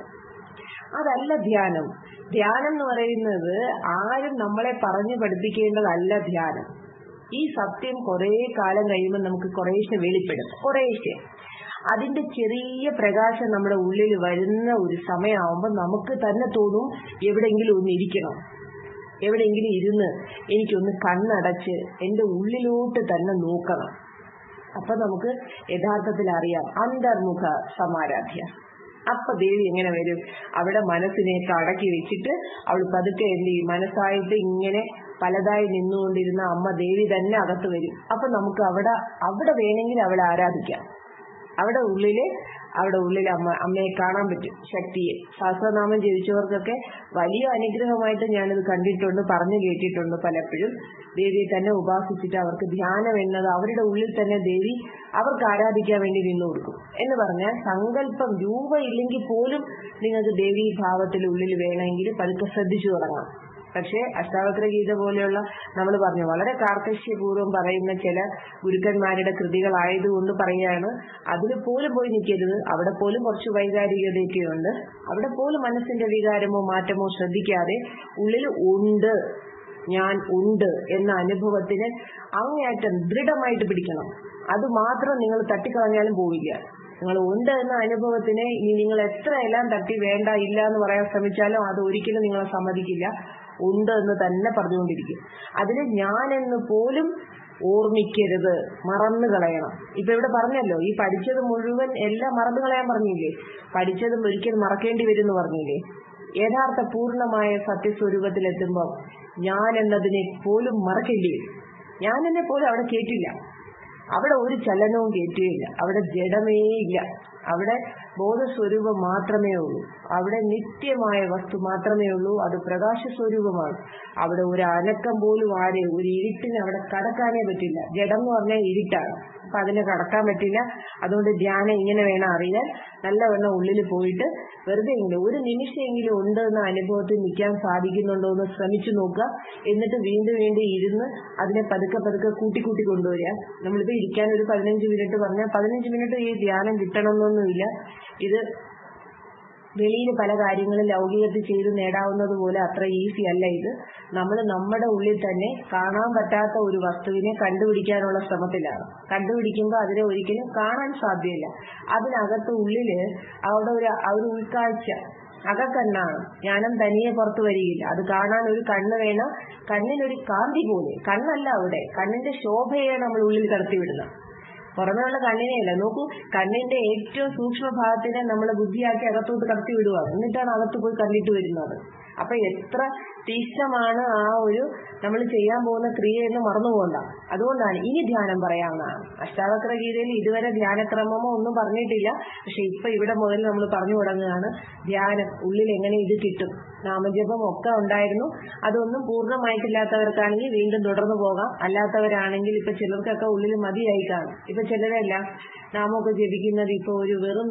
അതല്ല ധ്യാനം ധ്യാനം എന്ന് പറയുന്നത് ആരും നമ്മളെ പറഞ്ഞു പഠിപ്പിക്കേണ്ടതല്ല ധ്യാനം ഈ സത്യം കുറെ കാലം കഴിയുമ്പോൾ നമുക്ക് കുറേശ്ശെ വെളിപ്പെടും കുറേശ്ശെ അതിന്റെ ചെറിയ പ്രകാശം നമ്മുടെ ഉള്ളിൽ വരുന്ന ഒരു സമയമാകുമ്പോൾ നമുക്ക് തന്നെ തോന്നും എവിടെയെങ്കിലും ഒന്ന് ഇരിക്കണം എവിടെയെങ്കിലും ഇരുന്ന് എനിക്കൊന്ന് കണ്ണടച്ച് എന്റെ ഉള്ളിലോട്ട് തന്നെ നോക്കണം അപ്പൊ നമുക്ക് യഥാർത്ഥത്തിൽ അറിയാം അന്തർമുഖ സമാരാധ്യ അപ്പൊ ദേവി എങ്ങനെ വരും അവിടെ മനസ്സിനെയൊക്കെ അടക്കി വെച്ചിട്ട് അവൾ പതുക്കെ എന്ത് ചെയ്യും മനസ്സായിട്ട് ഇങ്ങനെ പലതായി നിന്നുകൊണ്ടിരുന്ന അമ്മ ദേവി തന്നെ അകത്ത് വരും അപ്പൊ നമുക്ക് അവിടെ അവിടെ വേണമെങ്കിൽ അവളെ ആരാധിക്കാം അവിടെ ഉള്ളില് അവിടെ ഉള്ളിൽ അമ്മ അമ്മയെ കാണാൻ പറ്റും ശക്തിയെ സഹസ്രനാമം ജപിച്ചവർക്കൊക്കെ വലിയ അനുഗ്രഹമായിട്ട് ഞാനിത് കണ്ടിട്ടുണ്ട് പറഞ്ഞു കേട്ടിട്ടുണ്ട് പലപ്പോഴും ദേവിയെ തന്നെ ഉപാസിച്ചിട്ട് അവർക്ക് ധ്യാനം എന്നത് അവരുടെ ഉള്ളിൽ തന്നെ ദേവി അവർക്ക് ആരാധിക്കാൻ വേണ്ടി നിന്നു കൊടുക്കും എന്ന് പറഞ്ഞാൽ സങ്കല്പം രൂപ ഇല്ലെങ്കിൽ പോലും നിങ്ങൾക്ക് ദേവി ഭാവത്തിൽ ഉള്ളിൽ വേണമെങ്കിൽ പതുക്കെ ശ്രദ്ധിച്ചു തുടങ്ങാം പക്ഷേ അഷ്ടാവക്ര ഗീത പോലെയുള്ള നമ്മൾ പറഞ്ഞു വളരെ കാർക്കശ്യപൂർവ്വം പറയുന്ന ചില ഗുരുക്കന്മാരുടെ കൃതികളായതുകൊണ്ട് പറയുകയാണ് അതിൽ പോലും പോയി നിൽക്കരുത് അവിടെ പോലും കുറച്ച് വൈകാരികതയൊക്കെ ഉണ്ട് അവിടെ പോലും മനസ്സിന്റെ വികാരമോ മാറ്റമോ ശ്രദ്ധിക്കാതെ ഉള്ളിൽ ഉണ്ട് ഞാൻ ഉണ്ട് എന്ന അനുഭവത്തിന് അങ്ങേയറ്റം ദൃഢമായിട്ട് പിടിക്കണം അത് മാത്രം നിങ്ങൾ തട്ടിക്കളഞ്ഞാലും പോവില്ല നിങ്ങൾ ഉണ്ട് എന്ന അനുഭവത്തിനെ ഇനി നിങ്ങൾ എത്ര എല്ലാം തട്ടി വേണ്ട ഇല്ല എന്ന് പറയാൻ ശ്രമിച്ചാലും അത് ഒരിക്കലും നിങ്ങളെ സമ്മതിക്കില്ല ഉണ്ട് എന്ന് തന്നെ പറഞ്ഞുകൊണ്ടിരിക്കും അതിന് ഞാൻ എന്ന് പോലും ഓർമ്മിക്കരുത് മറന്നു കളയണം ഇപ്പൊ ഇവിടെ പറഞ്ഞല്ലോ ഈ പഠിച്ചത് മുഴുവൻ എല്ലാം മറന്നു കളയാൻ പറഞ്ഞില്ലേ പഠിച്ചതും ഒരിക്കൽ മറക്കേണ്ടി വരും എന്ന് പറഞ്ഞില്ലേ യഥാർത്ഥ പൂർണ്ണമായ സത്യസ്വരൂപത്തിലെത്തുമ്പോൾ ഞാൻ എന്നതിനെ പോലും മറക്കേണ്ടി വരും ഞാൻ എന്നെ പോലും അവിടെ കേട്ടില്ല അവിടെ ഒരു ചലനവും കേറ്റുകയില്ല അവിടെ ജഡമേ ഇല്ല അവിടെ ബോധസ്വരൂപം മാത്രമേ ഉള്ളൂ അവിടെ നിത്യമായ വസ്തു മാത്രമേ ഉള്ളൂ അത് പ്രകാശ സ്വരൂപമാണ് അവിടെ ഒരു അനക്കം പോലും ആരെ ഒരു ഇരുട്ടിന് അവിടെ കടക്കാനേ പറ്റില്ല ജഡം എന്ന് പറഞ്ഞാൽ ഇരുട്ടാണ് അപ്പൊ അതിന് കടക്കാൻ പറ്റില്ല അതുകൊണ്ട് ധ്യാനം ഇങ്ങനെ വേണം അറിയാൻ നല്ലവണ്ണം ഉള്ളിൽ പോയിട്ട് വെറുതെ എങ്കിലും ഒരു നിമിഷമെങ്കിലും ഉണ്ട് എന്ന അനുഭവത്തിൽ നിൽക്കാൻ സാധിക്കുന്നുണ്ടോ എന്ന് ശ്രമിച്ചു നോക്കുക എന്നിട്ട് വീണ്ടും വീണ്ടും ഇരുന്ന് അതിനെ പതുക്കെ പതുക്കെ കൂട്ടി കൂട്ടി കൊണ്ടുവരിക നമ്മളിപ്പോ ഇരിക്കാൻ ഒരു പതിനഞ്ച് മിനിറ്റ് പറഞ്ഞാൽ പതിനഞ്ച് മിനിറ്റ് ഈ ധ്യാനം കിട്ടണമെന്നൊന്നുമില്ല ഇത് വെളിയിൽ പല കാര്യങ്ങളും ലൗകികത്തിൽ ചെയ്ത് നേടാവുന്നത് പോലെ അത്ര ഈസി അല്ല ഇത് നമ്മൾ നമ്മുടെ ഉള്ളിൽ തന്നെ കാണാൻ പറ്റാത്ത ഒരു വസ്തുവിനെ കണ്ടുപിടിക്കാനുള്ള ശ്രമത്തിലാണ് കണ്ടുപിടിക്കുമ്പോൾ അതിനെ ഒരിക്കലും കാണാൻ സാധ്യമല്ല അതിനകത്ത് ഉള്ളില് അവിടെ ഒരു ആ ഒരു ഉൾക്കാഴ്ച അകക്കണ്ണാണ് ജ്ഞാനം തനിയെ പുറത്തു വരികയില്ല അത് കാണാൻ ഒരു കണ്ണ് വേണം കണ്ണിനൊരു കാന്തി പോലെ കണ്ണല്ല അവിടെ കണ്ണിന്റെ ശോഭയെ നമ്മൾ ഉള്ളിൽ കടത്തിവിടുന്നത് പുറമേയുള്ള കണ്ണിനെയല്ല നോക്കൂ കണ്ണിന്റെ ഏറ്റവും സൂക്ഷ്മ ഭാഗത്തിനെ നമ്മൾ ബുദ്ധിയാക്കി അകത്തോട്ട് കടത്തി വിടുവാണ് എന്നിട്ടാണ് അകത്ത് പോയി കണ്ടിട്ട് വരുന്നത് അപ്പൊ എത്ര തീക്ഷ്ണമാണ് ആ ഒരു നമ്മൾ ചെയ്യാൻ പോകുന്ന ക്രിയ എന്ന് മറന്നുപോകണ്ട അതുകൊണ്ടാണ് ഇനി ധ്യാനം പറയാവുന്നതാണ് അഷ്ടാവക്ര ഗീതയിൽ ഇതുവരെ ധ്യാനക്രമമോ ഒന്നും പറഞ്ഞിട്ടില്ല പക്ഷെ ഇപ്പൊ ഇവിടെ മുതൽ നമ്മൾ പറഞ്ഞു തുടങ്ങുകയാണ് ധ്യാനം ഉള്ളിൽ എങ്ങനെ ഇത് കിട്ടും നാമജപം ഒക്കെ ഉണ്ടായിരുന്നു അതൊന്നും പൂർണ്ണമായിട്ടില്ലാത്തവർക്കാണെങ്കിൽ വീണ്ടും തുടർന്നു പോകാം അല്ലാത്തവരാണെങ്കിൽ ഇപ്പൊ ചിലർക്കൊക്കെ ഉള്ളിൽ മതിയായി കാണും ഇപ്പൊ ചിലരെല്ലാം നാമൊക്കെ ജപിക്കുന്നത് ഇപ്പൊ ഒരു വെറും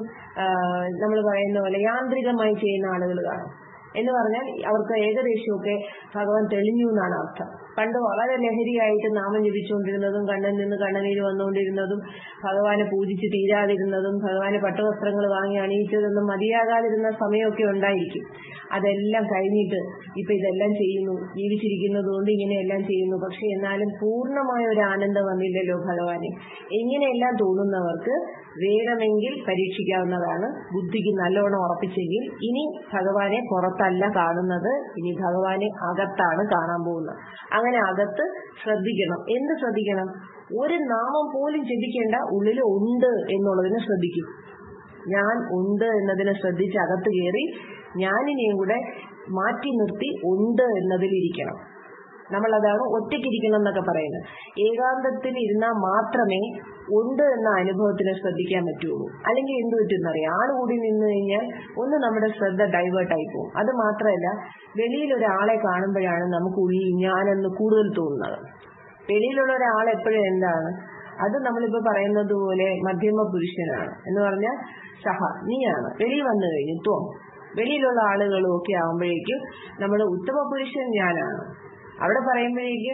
നമ്മൾ പറയുന്ന പോലെ യാന്ത്രികമായി ചെയ്യുന്ന ആളുകൾ കാണും എന്ന് പറഞ്ഞാൽ അവർക്ക് ഏകദേശമൊക്കെ ഭഗവാൻ തെളിഞ്ഞു എന്നാണ് അർത്ഥം പണ്ട് വളരെ ലഹരിയായിട്ട് നാമം ജപിച്ചുകൊണ്ടിരുന്നതും കണ്ണിൽ നിന്ന് കണ്ണനീര് വന്നുകൊണ്ടിരുന്നതും ഭഗവാനെ പൂജിച്ച് തീരാതിരുന്നതും ഭഗവാന് പട്ടുവസ്ത്രങ്ങൾ വാങ്ങി അണിയിച്ചതൊന്നും മതിയാകാതിരുന്ന സമയമൊക്കെ ഉണ്ടായിരിക്കും അതെല്ലാം കഴിഞ്ഞിട്ട് ഇപ്പൊ ഇതെല്ലാം ചെയ്യുന്നു ജീവിച്ചിരിക്കുന്നത് കൊണ്ട് ഇങ്ങനെയെല്ലാം ചെയ്യുന്നു പക്ഷെ എന്നാലും പൂർണ്ണമായ ഒരു ആനന്ദം വന്നില്ലല്ലോ ഭഗവാന് ഇങ്ങനെയെല്ലാം തോന്നുന്നവർക്ക് വേണമെങ്കിൽ പരീക്ഷിക്കാവുന്നതാണ് ബുദ്ധിക്ക് നല്ലോണം ഉറപ്പിച്ചെങ്കിൽ ഇനി ഭഗവാനെ പുറത്തല്ല കാണുന്നത് ഇനി ഭഗവാനെ അകത്താണ് കാണാൻ പോകുന്നത് അങ്ങനെ അകത്ത് ശ്രദ്ധിക്കണം എന്ത് ശ്രദ്ധിക്കണം ഒരു നാമം പോലും ജപിക്കേണ്ട ഉള്ളിൽ ഉണ്ട് എന്നുള്ളതിനെ ശ്രദ്ധിക്കും ഞാൻ ഉണ്ട് എന്നതിനെ ശ്രദ്ധിച്ച് അകത്ത് കയറി ഞാനിനെയും കൂടെ മാറ്റി നിർത്തി ഉണ്ട് എന്നതിലിരിക്കണം നമ്മളതാണ് ഒറ്റയ്ക്കിരിക്കണം എന്നൊക്കെ പറയുന്നത് ഏകാന്തത്തിൽ ഇരുന്നാൽ മാത്രമേ ഉണ്ട് എന്ന അനുഭവത്തിനെ ശ്രദ്ധിക്കാൻ പറ്റുള്ളൂ അല്ലെങ്കിൽ എന്ത് പറ്റുന്നറിയാം ആൾ കൂടി നിന്ന് കഴിഞ്ഞാൽ ഒന്ന് നമ്മുടെ ശ്രദ്ധ ഡൈവേർട്ട് ആയി പോകും അത് മാത്രമല്ല വെളിയിൽ ഒരാളെ കാണുമ്പോഴാണ് നമുക്ക് ഉള്ളിൽ ഞാനെന്ന് കൂടുതൽ തോന്നുന്നത് വെളിയിലുള്ള ഒരാൾ എപ്പോഴും എന്താണ് അത് നമ്മളിപ്പോ പറയുന്നത് പോലെ മധ്യമ പുരുഷനാണ് എന്ന് പറഞ്ഞാൽ സഹ നീയാണ് വെളിയിൽ വന്നു കഴിഞ്ഞു ത്വം വെളിയിലുള്ള ആളുകളും ഒക്കെ ആവുമ്പോഴേക്കും നമ്മൾ ഉത്തമ പുരുഷൻ ഞാനാണ് അവിടെ പറയുമ്പോഴേക്ക്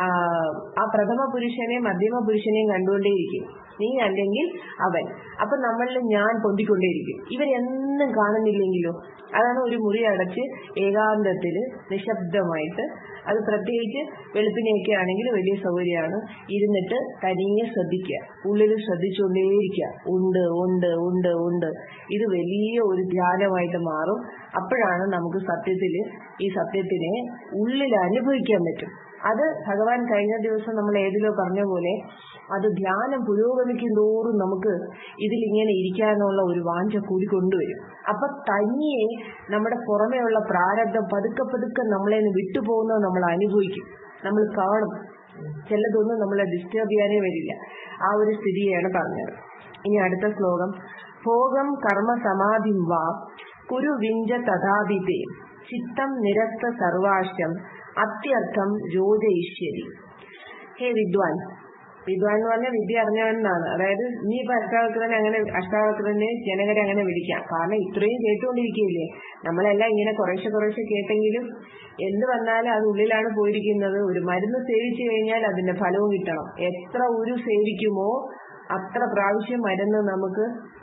ആ പ്രഥമ പുരുഷനെയും മധ്യമ പുരുഷനെയും കണ്ടുകൊണ്ടേയിരിക്കും നീ അല്ലെങ്കിൽ അവൻ അപ്പൊ നമ്മളിൽ ഞാൻ പൊന്തിക്കൊണ്ടേയിരിക്കും ഇവരെന്നും കാണുന്നില്ലെങ്കിലോ അതാണ് ഒരു മുറി അടച്ച് ഏകാന്തത്തില് നിശബ്ദമായിട്ട് അത് പ്രത്യേകിച്ച് വെളുപ്പിനെയൊക്കെ ആണെങ്കിൽ വലിയ സൗകര്യമാണ് ഇരുന്നിട്ട് തനിയെ ശ്രദ്ധിക്കുക ഉള്ളിൽ ശ്രദ്ധിച്ചുകൊണ്ടേയിരിക്കുക ഉണ്ട് ഉണ്ട് ഉണ്ട് ഉണ്ട് ഇത് വലിയ ഒരു ധ്യാനമായിട്ട് മാറും അപ്പോഴാണ് നമുക്ക് സത്യത്തില് ഈ സത്യത്തിനെ ഉള്ളിൽ അനുഭവിക്കാൻ പറ്റും അത് ഭഗവാൻ കഴിഞ്ഞ ദിവസം നമ്മൾ ഏതിലോ പറഞ്ഞ പോലെ അത് ധ്യാനം പുരോഗമിക്കും തോറും നമുക്ക് ഇതിലിങ്ങനെ ഇരിക്കാനുള്ള ഒരു വാഞ്ച കൂടി കൊണ്ടുവരും അപ്പൊ തനിയെ നമ്മുടെ പുറമെയുള്ള പ്രാരബ്ധം പതുക്കെ പതുക്കെ നമ്മളെ വിട്ടുപോകുന്നത് നമ്മൾ അനുഭവിക്കും നമ്മൾ കാണും ചിലതൊന്നും നമ്മളെ ഡിസ്റ്റർബ് ചെയ്യാനേ വരില്ല ആ ഒരു സ്ഥിതിയാണ് പറഞ്ഞത് ഇനി അടുത്ത ശ്ലോകം ഭോഗം കർമ്മ സമാധി വാ കുരു വിഞ്ച തഥാപിതേ ചിത്തം നിരസ്ത സർവാശം അത്യർത്ഥം രോജയിഷ്യതി ഹേ വിദ്വാൻ വിദ്വാൻ എന്ന് പറഞ്ഞാൽ വിദ്യ അറിഞ്ഞവനാണ് അതായത് നീ ഇപ്പൊ അഷ്ടാവക്രനെ അങ്ങനെ അഷ്ടാവക്രനെ ജനകരെ അങ്ങനെ വിളിക്കാം കാരണം ഇത്രയും കേട്ടുകൊണ്ടിരിക്കുകയില്ലേ നമ്മളെല്ലാം ഇങ്ങനെ കുറേശ്ശെ കുറേശ്ശെ കേട്ടെങ്കിലും എന്ത് വന്നാലും അത് ഉള്ളിലാണ് പോയിരിക്കുന്നത് ഒരു മരുന്ന് സേവിച്ചു കഴിഞ്ഞാൽ അതിന്റെ ഫലവും കിട്ടണം എത്ര ഒരു സേവിക്കുമോ അത്ര പ്രാവശ്യം മരുന്ന് നമുക്ക്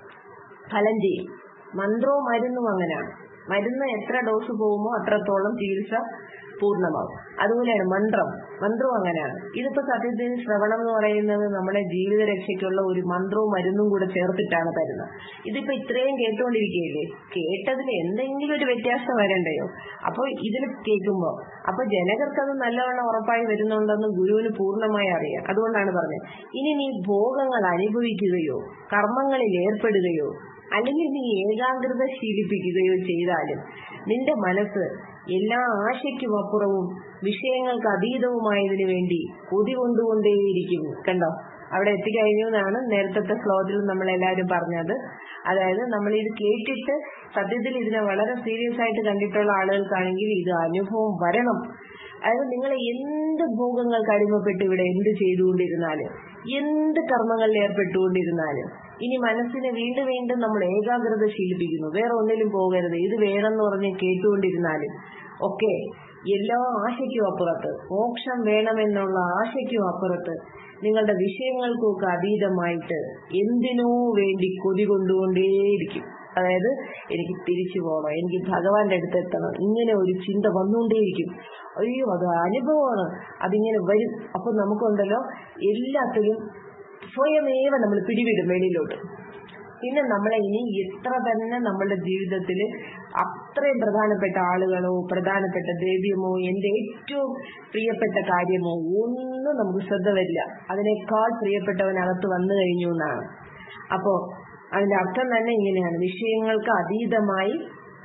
ഫലം ചെയ്യും മന്ത്രവും മരുന്നും അങ്ങനെയാണ് മരുന്ന് എത്ര ഡോസ് പോകുമോ അത്രത്തോളം ചികിത്സ പൂർണ്ണമാവും അതുപോലെയാണ് മന്ത്രം മന്ത്രവും അങ്ങനെയാണ് ഇതിപ്പോ സത്യത്തിൽ ശ്രവണം എന്ന് പറയുന്നത് നമ്മുടെ ജീവിത രക്ഷയ്ക്കുള്ള ഒരു മന്ത്രവും മരുന്നും കൂടെ ചേർത്തിട്ടാണ് തരുന്നത് ഇതിപ്പോ ഇത്രയും കേട്ടുകൊണ്ടിരിക്കുകയല്ലേ കേട്ടതിൽ എന്തെങ്കിലും ഒരു വ്യത്യാസം വരണ്ടയോ അപ്പൊ ഇതിൽ കേൾക്കുമ്പോ അപ്പൊ ജനകർക്ക് അത് നല്ലവണ്ണം ഉറപ്പായി വരുന്നുണ്ടെന്ന് ഗുരുവിന് പൂർണ്ണമായി അറിയാം അതുകൊണ്ടാണ് പറഞ്ഞത് ഇനി നീ ഭോഗങ്ങൾ അനുഭവിക്കുകയോ കർമ്മങ്ങളിൽ ഏർപ്പെടുകയോ അല്ലെങ്കിൽ നീ ഏകാഗ്രത ശീലിപ്പിക്കുകയോ ചെയ്താലും നിന്റെ മനസ്സ് എല്ലാ ആശയ്ക്കും അപ്പുറവും വിഷയങ്ങൾക്ക് അതീതവുമായതിനു വേണ്ടി കൊതി കൊണ്ടുകൊണ്ടേയിരിക്കും കണ്ടോ അവിടെ എത്തിക്കഴിഞ്ഞു എന്നാണ് നേരത്തെ ശ്ലോകത്തിൽ നമ്മൾ എല്ലാവരും പറഞ്ഞത് അതായത് നമ്മൾ ഇത് കേട്ടിട്ട് സത്യത്തിൽ ഇതിനെ വളരെ സീരിയസ് ആയിട്ട് കണ്ടിട്ടുള്ള ആളുകൾക്കാണെങ്കിൽ ഇത് അനുഭവം വരണം അതായത് നിങ്ങൾ എന്ത് ഭോഗങ്ങൾക്ക് അടിമപ്പെട്ട് ഇവിടെ എന്ത് ചെയ്തുകൊണ്ടിരുന്നാലും എന്ത് കർമ്മങ്ങളിൽ ഏർപ്പെട്ടുകൊണ്ടിരുന്നാലും ഇനി മനസ്സിനെ വീണ്ടും വീണ്ടും നമ്മൾ ഏകാഗ്രത ശീലിപ്പിക്കുന്നു വേറെ ഒന്നിലും പോകരുത് ഇത് വേണമെന്ന് പറഞ്ഞ് കേട്ടുകൊണ്ടിരുന്നാലും ഒക്കെ എല്ലാ ആശയ്ക്കും അപ്പുറത്ത് മോക്ഷം വേണമെന്നുള്ള ആശയ്ക്കും അപ്പുറത്ത് നിങ്ങളുടെ വിഷയങ്ങൾക്കൊക്കെ അതീതമായിട്ട് എന്തിനോ വേണ്ടി കൊതി കൊണ്ടുകൊണ്ടേയിരിക്കും അതായത് എനിക്ക് തിരിച്ചു പോകണം എനിക്ക് ഭഗവാന്റെ അടുത്ത് എത്തണം ഇങ്ങനെ ഒരു ചിന്ത വന്നുകൊണ്ടേയിരിക്കും അയ്യോ അത് അനുഭവമാണ് അതിങ്ങനെ വരും അപ്പൊ നമുക്കുണ്ടല്ലോ എല്ലാത്തിലും സ്വയമേവ നമ്മൾ പിടിവിടും വെളിയിലോട്ട് പിന്നെ നമ്മളെ ഇനി എത്ര തന്നെ നമ്മളുടെ ജീവിതത്തിൽ അത്രയും പ്രധാനപ്പെട്ട ആളുകളോ പ്രധാനപ്പെട്ട ദ്രവ്യമോ എന്റെ ഏറ്റവും പ്രിയപ്പെട്ട കാര്യമോ ഒന്നും നമുക്ക് ശ്രദ്ധ വരില്ല അതിനേക്കാൾ പ്രിയപ്പെട്ടവനകത്ത് വന്നു കഴിഞ്ഞു എന്നാണ് അപ്പോ അതിന്റെ അർത്ഥം തന്നെ ഇങ്ങനെയാണ് വിഷയങ്ങൾക്ക് അതീതമായി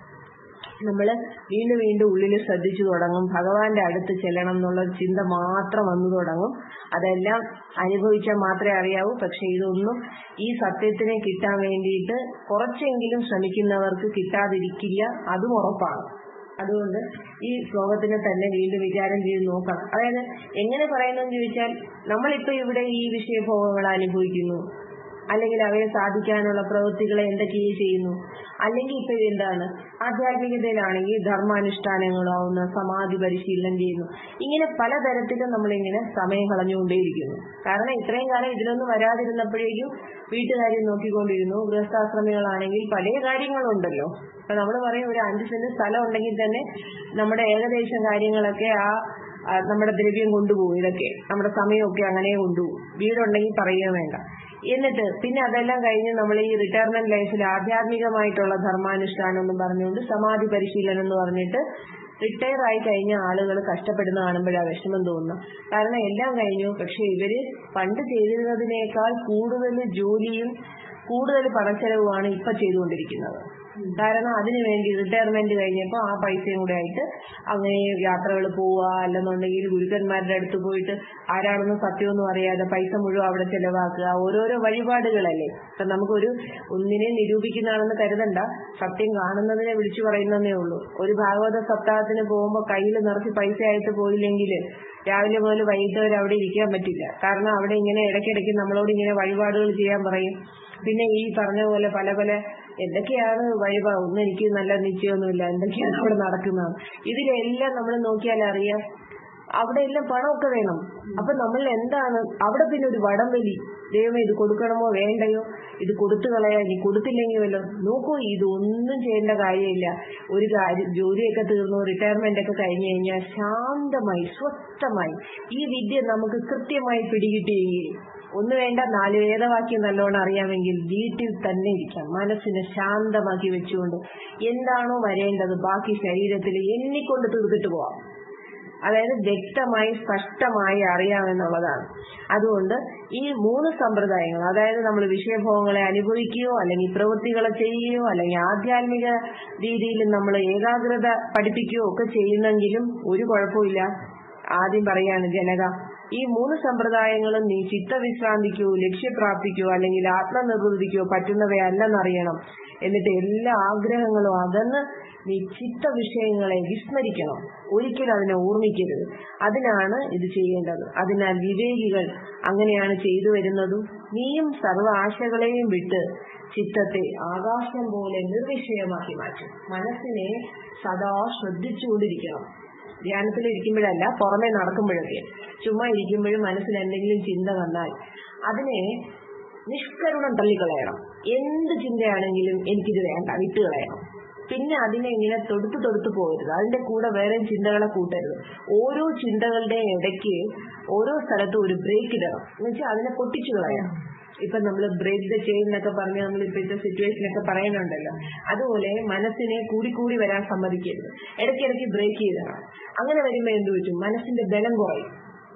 നമ്മൾ വീണ്ടും വീണ്ടും ഉള്ളിൽ ശ്രദ്ധിച്ചു തുടങ്ങും ഭഗവാന്റെ അടുത്ത് ചെല്ലണം എന്നുള്ള ചിന്ത മാത്രം വന്നു തുടങ്ങും അതെല്ലാം അനുഭവിച്ചാൽ മാത്രമേ അറിയാവൂ പക്ഷെ ഇതൊന്നും ഈ സത്യത്തിനെ കിട്ടാൻ വേണ്ടിയിട്ട് കുറച്ചെങ്കിലും ശ്രമിക്കുന്നവർക്ക് കിട്ടാതിരിക്കില്ല അതും ഉറപ്പാണ് അതുകൊണ്ട് ഈ ശ്ലോകത്തിനെ തന്നെ വീണ്ടും വിചാരം ചെയ്ത് നോക്കണം അതായത് എങ്ങനെ പറയുന്നെന്ന് ചോദിച്ചാൽ നമ്മളിപ്പോ ഇവിടെ ഈ വിഷയഭോഗങ്ങൾ അനുഭവിക്കുന്നു അല്ലെങ്കിൽ അവയെ സാധിക്കാനുള്ള പ്രവൃത്തികളെ എന്തൊക്കെയും ചെയ്യുന്നു അല്ലെങ്കിൽ ഇപ്പൊ എന്താണ് ആധ്യാത്മികതയിലാണെങ്കിൽ ധർമാനുഷ്ഠാനങ്ങളാവുന്ന സമാധി പരിശീലനം ചെയ്യുന്നു ഇങ്ങനെ പലതരത്തിലും നമ്മളിങ്ങനെ സമയം കളഞ്ഞുകൊണ്ടേയിരിക്കുന്നു കാരണം ഇത്രയും കാലം ഇതിലൊന്നും വരാതിരുന്നപ്പോഴേക്കും വീട്ടുകാര്യം നോക്കിക്കൊണ്ടിരുന്നു ഗൃഹസ്ഥാശ്രമികളാണെങ്കിൽ പല കാര്യങ്ങളുണ്ടല്ലോ അപ്പൊ നമ്മൾ പറയും ഒരു അഞ്ച് സെന്റ് സ്ഥലം ഉണ്ടെങ്കിൽ തന്നെ നമ്മുടെ ഏകദേശം കാര്യങ്ങളൊക്കെ ആ ആ, നമ്മുടെ ദ്രവ്യം കൊണ്ടുപോകും ഇതൊക്കെ നമ്മുടെ സമയമൊക്കെ അങ്ങനെ കൊണ്ടുപോകും വീടുണ്ടെങ്കിൽ പറയുകയും വേണ്ട എന്നിട്ട് പിന്നെ അതെല്ലാം കഴിഞ്ഞ് നമ്മൾ ഈ റിട്ടയർമെന്റ് ലൈഫിൽ ആധ്യാത്മികമായിട്ടുള്ള ധർമാനുഷ്ഠാനം എന്നും പറഞ്ഞുകൊണ്ട് സമാധി പരിശീലനം എന്ന് പറഞ്ഞിട്ട് റിട്ടയർ ആയി കഴിഞ്ഞ ആളുകൾ കഷ്ടപ്പെടുന്ന കാണുമ്പോഴാണ് വിഷമം തോന്നുന്നു കാരണം എല്ലാം കഴിഞ്ഞു പക്ഷെ ഇവര് പണ്ട് ചെയ്തിരുന്നതിനേക്കാൾ കൂടുതൽ ജോലിയും കൂടുതൽ പണച്ചെലവുമാണ് ഇപ്പൊ ചെയ്തുകൊണ്ടിരിക്കുന്നത് കാരണം അതിനുവേണ്ടി റിട്ടയർമെന്റ് കഴിഞ്ഞപ്പോൾ ആ പൈസയും കൂടെ ആയിട്ട് അങ്ങനെ യാത്രകൾ പോവുക അല്ലെന്നുണ്ടെങ്കിൽ ഗുരുക്കന്മാരുടെ അടുത്ത് പോയിട്ട് ആരാണെന്ന് സത്യമൊന്നും അറിയാതെ പൈസ മുഴുവൻ അവിടെ ചെലവാക്കുക ഓരോരോ വഴിപാടുകളല്ലേ ഇപ്പൊ നമുക്കൊരു ഒന്നിനെ നിരൂപിക്കുന്നതാണെന്ന് കരുതണ്ട സത്യം കാണുന്നതിനെ വിളിച്ചു പറയുന്നതേ ഉള്ളൂ ഒരു ഭാഗവത സപ്താഹത്തിന് പോകുമ്പോൾ കയ്യിൽ നിറച്ച് പൈസ ആയിട്ട് പോയില്ലെങ്കിൽ രാവിലെ മുതൽ വൈകിട്ട് വരെ അവിടെ ഇരിക്കാൻ പറ്റില്ല കാരണം അവിടെ ഇങ്ങനെ ഇടയ്ക്കിടയ്ക്ക് നമ്മളോട് ഇങ്ങനെ വഴിപാടുകൾ ചെയ്യാൻ പറയും പിന്നെ ഈ പറഞ്ഞ പോലെ പല പല എന്തൊക്കെയാണ് വഴിപാട് ഒന്നും എനിക്ക് നല്ല നിശ്ചയമൊന്നുമില്ല എന്തൊക്കെയാണ് അവിടെ നടക്കുന്നത് ഇതിലെല്ലാം നമ്മൾ നോക്കിയാൽ അറിയാം അവിടെ എല്ലാം പണമൊക്കെ വേണം അപ്പൊ നമ്മൾ എന്താണ് അവിടെ പിന്നെ ഒരു വടംവലി ദൈവമേ ഇത് കൊടുക്കണമോ വേണ്ടയോ ഇത് കൊടുത്തു കളയാ ഇനി കൊടുത്തില്ലെങ്കിൽ വല്ലോ നോക്കൂ ഇതൊന്നും ചെയ്യേണ്ട കാര്യമില്ല ഒരു കാര്യം ജോലിയൊക്കെ തീർന്നു റിട്ടയർമെന്റ് ഒക്കെ കഴിഞ്ഞു കഴിഞ്ഞാൽ ശാന്തമായി സ്വസ്ഥമായി ഈ വിദ്യ നമുക്ക് കൃത്യമായി പിടികിട്ടുകയും ഒന്ന് വേണ്ട നാല് വേദവാക്യം നല്ലോണം അറിയാമെങ്കിൽ വീട്ടിൽ തന്നെ ഇരിക്കാം മനസ്സിനെ ശാന്തമാക്കി വെച്ചുകൊണ്ട് എന്താണോ വരേണ്ടത് ബാക്കി ശരീരത്തിൽ എണ്ണിക്കൊണ്ട് തീർത്തിട്ട് പോവാം അതായത് വ്യക്തമായി സ്പഷ്ടമായി അറിയാമെന്നുള്ളതാണ് അതുകൊണ്ട് ഈ മൂന്ന് സമ്പ്രദായങ്ങൾ അതായത് നമ്മൾ വിഷയഭോഗങ്ങളെ അനുഭവിക്കുകയോ അല്ലെങ്കിൽ പ്രവൃത്തികളെ ചെയ്യുകയോ അല്ലെങ്കിൽ ആധ്യാത്മിക രീതിയിൽ നമ്മൾ ഏകാഗ്രത പഠിപ്പിക്കുകയോ ഒക്കെ ചെയ്യുന്നെങ്കിലും ഒരു കുഴപ്പമില്ല ആദ്യം പറയാണ് ജനക ഈ മൂന്ന് സമ്പ്രദായങ്ങളും നീ ചിത്തവിശ്രാന്തിക്കോ ലക്ഷ്യപ്രാപ്തിക്കോ അല്ലെങ്കിൽ ആത്മനിർവൃതിക്കോ പറ്റുന്നവയല്ലെന്നറിയണം എന്നിട്ട് എല്ലാ ആഗ്രഹങ്ങളും അകന്ന് നീ ചിത്ത വിഷയങ്ങളെ വിസ്മരിക്കണം ഒരിക്കലും അതിനെ ഓർമ്മിക്കരുത് അതിനാണ് ഇത് ചെയ്യേണ്ടത് അതിനാൽ വിവേകികൾ അങ്ങനെയാണ് ചെയ്തു വരുന്നതും നീയും സർവ്വ ആശകളെയും വിട്ട് ചിത്തത്തെ ആകാശം പോലെ നിർവിഷയമാക്കി മാറ്റും മനസ്സിനെ സദാ ശ്രദ്ധിച്ചുകൊണ്ടിരിക്കണം ധ്യാനത്തിൽ ഇരിക്കുമ്പോഴല്ല പുറമെ നടക്കുമ്പോഴൊക്കെ ചുമ്മാ ഇരിക്കുമ്പോഴും മനസ്സിൽ എന്തെങ്കിലും ചിന്ത വന്നാൽ അതിനെ നിഷ്കരുണം തള്ളിക്കളയണം എന്ത് ചിന്തയാണെങ്കിലും എനിക്കിത് വേണ്ട വിട്ടുകളയണം പിന്നെ അതിനെ ഇങ്ങനെ തൊടുത്ത് തൊടുത്ത് പോകരുത് അതിന്റെ കൂടെ വേറെ ചിന്തകളെ കൂട്ടരുത് ഓരോ ചിന്തകളുടെയും ഇടയ്ക്ക് ഓരോ സ്ഥലത്തും ഒരു ബ്രേക്ക് ഇടണം എന്നുവെച്ചാൽ അതിനെ പൊട്ടിച്ചു കളയണം ഇപ്പൊ നമ്മൾ ബ്രേക്ക് ദ ചെയിൻ എന്നൊക്കെ പറഞ്ഞ് നമ്മൾ ഇപ്പോഴത്തെ സിറ്റുവേഷൻ ഒക്കെ പറയുന്നുണ്ടല്ലോ അതുപോലെ മനസ്സിനെ കൂടി കൂടി വരാൻ സമ്മതിക്കരുത് ഇടയ്ക്കിടയ്ക്ക് ബ്രേക്ക് ചെയ്തണം അങ്ങനെ വരുമ്പോ എന്ത് പറ്റും മനസ്സിന്റെ ബലം കുറയും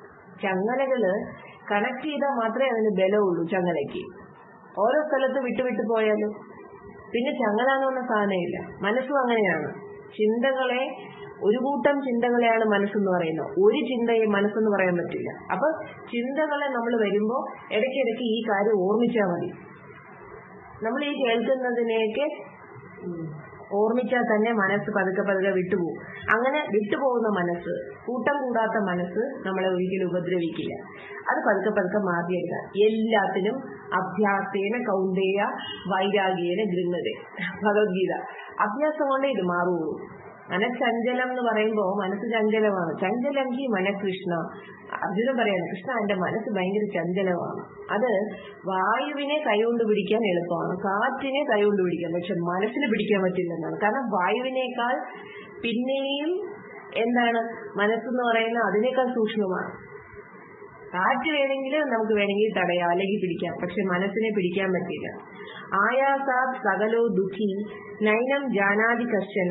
ചങ്ങലകള് കണക്ട് ചെയ്താൽ മാത്രമേ അതിന് ബലമുള്ളൂ ചങ്ങലയ്ക്ക് ഓരോ സ്ഥലത്ത് വിട്ടുവിട്ട് പോയാലും പിന്നെ ചങ്ങല എന്ന് പറഞ്ഞ സാധനമില്ല മനസ്സും അങ്ങനെയാണ് ചിന്തകളെ ഒരു കൂട്ടം ചിന്തകളെയാണ് മനസ്സെന്ന് പറയുന്നത് ഒരു ചിന്തയെ മനസ്സെന്ന് പറയാൻ പറ്റില്ല അപ്പൊ ചിന്തകളെ നമ്മൾ വരുമ്പോ ഇടയ്ക്കിടയ്ക്ക് ഈ കാര്യം ഓർമ്മിച്ചാൽ മതി നമ്മൾ ഈ കേൾക്കുന്നതിനെയൊക്കെ ഓർമ്മിച്ചാൽ തന്നെ മനസ്സ് പതുക്കെ പതുക്കെ വിട്ടുപോകും അങ്ങനെ വിട്ടുപോകുന്ന മനസ്സ് കൂട്ടം കൂടാത്ത മനസ്സ് നമ്മളെ ഒരിക്കലും ഉപദ്രവിക്കില്ല അത് പതുക്കെ പതുക്കെ മാറിയെടുക്കുക എല്ലാത്തിനും അഭ്യാസേന കൗന്ദേയ വൈരാഗ്യേന ഗൃഹത ഭഗവത്ഗീത അഭ്യാസം കൊണ്ടേ ഇത് മാറുള്ളൂ മനഃചഞ്ചലം എന്ന് പറയുമ്പോൾ മനസ്സ് ചഞ്ചലമാണ് ചഞ്ചലം ഹി മനകൃഷ്ണ അർജുനൻ പറയാണ് കൃഷ്ണ എന്റെ മനസ്സ് ഭയങ്കര ചഞ്ചലമാണ് അത് വായുവിനെ കൈകൊണ്ട് പിടിക്കാൻ എളുപ്പമാണ് കാറ്റിനെ കൈകൊണ്ട് പിടിക്കാം പക്ഷെ മനസ്സിന് പിടിക്കാൻ പറ്റില്ലെന്നാണ് കാരണം വായുവിനേക്കാൾ പിന്നെയും എന്താണ് മനസ്സെന്ന് പറയുന്നത് അതിനേക്കാൾ സൂക്ഷ്മമാണ് കാറ്റ് വേണമെങ്കിൽ നമുക്ക് വേണമെങ്കിൽ തടയാം അല്ലെങ്കിൽ പിടിക്കാം പക്ഷെ മനസ്സിനെ പിടിക്കാൻ പറ്റില്ല ആയാസാത് സകലോ ദുഃഖി നൈനം ജാനാതി കർശന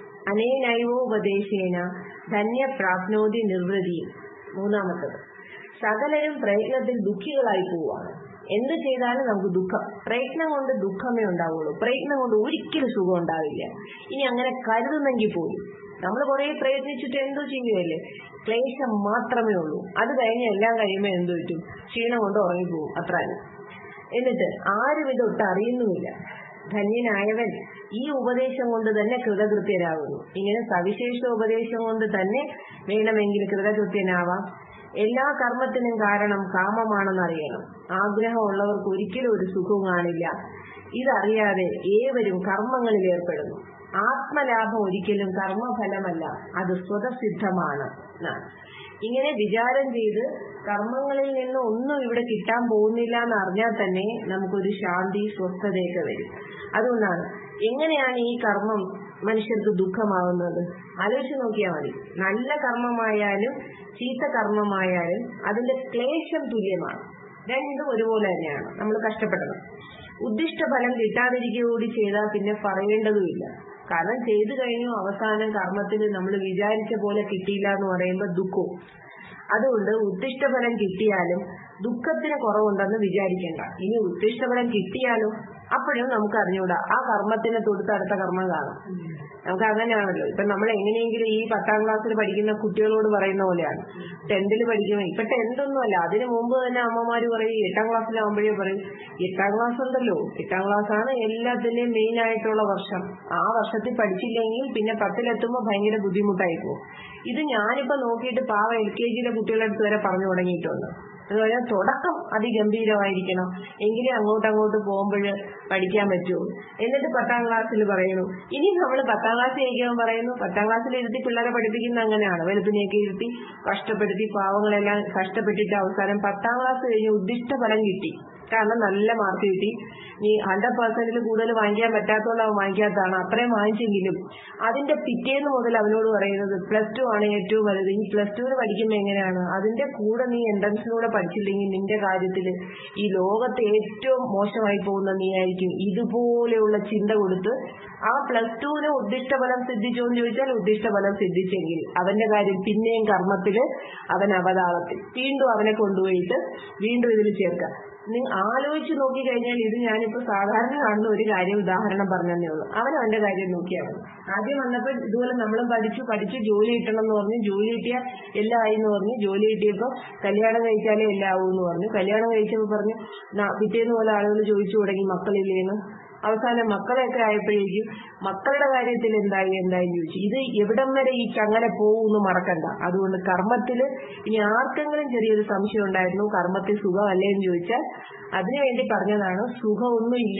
അനേനൈവോപദേശേന ധന്യ പ്രാപ്നോതി നിർവൃതി മൂന്നാമത്തത് സകലരും പ്രയത്നത്തിൽ ദുഃഖികളായി പോവുകയാണ് എന്ത് ചെയ്താലും നമുക്ക് ദുഃഖം പ്രയത്നം കൊണ്ട് ദുഃഖമേ ഉണ്ടാവുള്ളൂ പ്രയത്നം കൊണ്ട് ഒരിക്കലും സുഖം ഉണ്ടാവില്ല ഇനി അങ്ങനെ കരുതുന്നെങ്കിൽ പോലും നമ്മൾ കുറെ പ്രയത്നിച്ചിട്ട് എന്തോ ചെയ്യുകയല്ലേ ക്ലേശം മാത്രമേ ഉള്ളൂ അത് കഴിഞ്ഞ് എല്ലാം കഴിയുമ്പോൾ എന്ത് പറ്റും ക്ഷീണം കൊണ്ട് ഉറങ്ങിപ്പോകും അത്ര എന്നിട്ട് ആരും ഇതൊട്ട് അറിയുന്നുമില്ല ധന്യനായവൻ ഈ ഉപദേശം കൊണ്ട് തന്നെ കൃതകൃത്യരാകുന്നു ഇങ്ങനെ സവിശേഷ ഉപദേശം കൊണ്ട് തന്നെ വേണമെങ്കിൽ കൃതകൃത്യനാവാം എല്ലാ കർമ്മത്തിനും കാരണം കാമമാണെന്നറിയണം ആഗ്രഹമുള്ളവർക്ക് ഒരിക്കലും ഒരു സുഖവും കാണില്ല ഇതറിയാതെ ഏവരും കർമ്മങ്ങളിൽ ഏർപ്പെടുന്നു ആത്മലാഭം ഒരിക്കലും കർമ്മഫലമല്ല അത് സ്വതസിദ്ധമാണ് എന്നാണ് ഇങ്ങനെ വിചാരം ചെയ്ത് കർമ്മങ്ങളിൽ നിന്ന് ഒന്നും ഇവിടെ കിട്ടാൻ പോകുന്നില്ല എന്ന് അറിഞ്ഞാൽ തന്നെ നമുക്കൊരു ശാന്തി സ്വസ്ഥതയൊക്കെ വരും അതുകൊണ്ടാണ് എങ്ങനെയാണ് ഈ കർമ്മം മനുഷ്യർക്ക് ദുഃഖമാവുന്നത് ആലോചിച്ച് നോക്കിയാൽ മതി നല്ല കർമ്മമായാലും ചീത്ത കർമ്മമായാലും അതിന്റെ ക്ലേശം തുല്യമാണ് രണ്ടും ഒരുപോലെ തന്നെയാണ് നമ്മൾ കഷ്ടപ്പെടണം ഉദ്ദിഷ്ട ഫലം കിട്ടാതിരിക്കുക കൂടി ചെയ്താൽ പിന്നെ പറയേണ്ടതുമില്ല കാരണം ചെയ്തു കഴിഞ്ഞു അവസാനം കർമ്മത്തിൽ നമ്മൾ വിചാരിച്ച പോലെ കിട്ടിയില്ല എന്ന് പറയുമ്പോൾ ദുഃഖവും അതുകൊണ്ട് ഉദ്ദിഷ്ടഫലം കിട്ടിയാലും ദുഃഖത്തിന് കുറവുണ്ടെന്ന് വിചാരിക്കേണ്ട ഇനി ഉദ്ദിഷ്ടഫലം കിട്ടിയാലും അപ്പോഴും നമുക്ക് അറിഞ്ഞൂടാ ആ കർമ്മത്തിന് തൊടുത്തടുത്ത കർമ്മം കാണാം നമുക്ക് അങ്ങനെയാണല്ലോ ഇപ്പൊ നമ്മൾ എങ്ങനെയെങ്കിലും ഈ പത്താം ക്ലാസ്സിൽ പഠിക്കുന്ന കുട്ടികളോട് പറയുന്ന പോലെയാണ് ടെൻത്തിൽ പഠിക്കുമ്പോൾ ഇപ്പൊ ടെൻത്ത് ഒന്നുമല്ല അതിനു മുമ്പ് തന്നെ അമ്മമാര് പറയും എട്ടാം ക്ലാസ്സിലാവുമ്പോഴേ പറയും എട്ടാം ക്ലാസ് ഉണ്ടല്ലോ എട്ടാം ക്ലാസ് ആണ് എല്ലാത്തിന്റെയും മെയിൻ ആയിട്ടുള്ള വർഷം ആ വർഷത്തിൽ പഠിച്ചില്ലെങ്കിൽ പിന്നെ പത്തിലെത്തുമ്പോൾ ഭയങ്കര ബുദ്ധിമുട്ടായി പോകും ഇത് ഞാനിപ്പോ നോക്കിയിട്ട് പാവ എൽ കെ ജിയിലെ കുട്ടികളുടെ അടുത്ത് വരെ പറഞ്ഞു തുടങ്ങിയിട്ടുണ്ട് അതുപോലെ തുടക്കം അതിഗംഭീരമായിരിക്കണം എങ്കിലേ അങ്ങോട്ട് അങ്ങോട്ട് പോകുമ്പോൾ പഠിക്കാൻ പറ്റുള്ളൂ എന്നിട്ട് പത്താം ക്ലാസ്സിൽ പറയുന്നു ഇനി നമ്മൾ പത്താം ക്ലാസ് ജയിക്കാൻ പറയുന്നു പത്താം ക്ലാസ്സിൽ ഇരുത്തി പിള്ളേരെ പഠിപ്പിക്കുന്ന അങ്ങനെയാണ് വെളുപ്പിനെയൊക്കെ ഇരുത്തി കഷ്ടപ്പെടുത്തി പാവങ്ങളെല്ലാം കഷ്ടപ്പെട്ടിട്ട് അവസാനം പത്താം ക്ലാസ് കഴിഞ്ഞ് ഉദ്ദിഷ്ട ഫലം കിട്ടി കാരണം നല്ല മാർക്ക് കിട്ടി നീ ഹൺഡ്രഡ് പെർസെന്റിൽ കൂടുതൽ വാങ്ങിക്കാൻ പറ്റാത്തതുകൊണ്ട് അവൻ വാങ്ങിക്കാത്തതാണ് അത്രയും വാങ്ങിച്ചെങ്കിലും അതിന്റെ പിറ്റേന്ന് മുതൽ അവനോട് പറയുന്നത് പ്ലസ് ടു ആണ് ഏറ്റവും വലുത് ഈ പ്ലസ് ടുവിന് പഠിക്കുമ്പോൾ എങ്ങനെയാണ് അതിന്റെ കൂടെ നീ എൻട്രൻസിലൂടെ പഠിച്ചില്ലെങ്കിൽ നിന്റെ കാര്യത്തിൽ ഈ ലോകത്ത് ഏറ്റവും മോശമായി പോകുന്ന നീ ആയിരിക്കും ഇതുപോലെയുള്ള ചിന്ത കൊടുത്ത് ആ പ്ലസ് ടുവിന് ഉദ്ദിഷ്ടഫലം സിദ്ധിച്ചോ എന്ന് ചോദിച്ചാൽ ഉദ്ദിഷ്ടഫലം സിദ്ധിച്ചെങ്കിൽ അവന്റെ കാര്യം പിന്നെയും കർമ്മത്തില് അവൻ അവതാളത്തിൽ വീണ്ടും അവനെ കൊണ്ടുപോയിട്ട് വീണ്ടും ഇതിൽ ചേർക്കുക നിങ്ങൾ ആലോചിച്ച് നോക്കി കഴിഞ്ഞാൽ ഇത് ഞാനിപ്പോ സാധാരണ കാണുന്ന ഒരു കാര്യം ഉദാഹരണം പറഞ്ഞതേ ഉള്ളൂ അവൻ അവന്റെ കാര്യം നോക്കിയാൽ മതി ആദ്യം വന്നപ്പോൾ ഇതുപോലെ നമ്മളും പഠിച്ചു പഠിച്ചു ജോലി കിട്ടണം എന്ന് പറഞ്ഞു ജോലി കിട്ടിയ എല്ലാം ആയി എന്ന് പറഞ്ഞു ജോലി കിട്ടിയപ്പോൾ കല്യാണം കഴിച്ചാലേ എല്ലാം ആവൂ എന്ന് പറഞ്ഞു കല്യാണം കഴിച്ചപ്പോൾ പറഞ്ഞു "നാ- പിറ്റേന്ന് പോലെ ആളുകൾ ചോദിച്ചു തുടങ്ങി മക്കളില്ലേന്ന് അവസാനം മക്കളെയൊക്കെ ആയപ്പോഴേക്കും മക്കളുടെ കാര്യത്തിൽ എന്തായി എന്തായി ചോദിച്ചു ഇത് എവിടം വരെ ഈ ചങ്ങല പോകുമെന്ന് മറക്കണ്ട അതുകൊണ്ട് കർമ്മത്തില് ഇനി ആർക്കെങ്കിലും ചെറിയൊരു സംശയം ഉണ്ടായിരുന്നു കർമ്മത്തിൽ സുഖമല്ലേ എന്ന് ചോദിച്ചാൽ അതിനുവേണ്ടി പറഞ്ഞതാണ് സുഖമൊന്നുമില്ല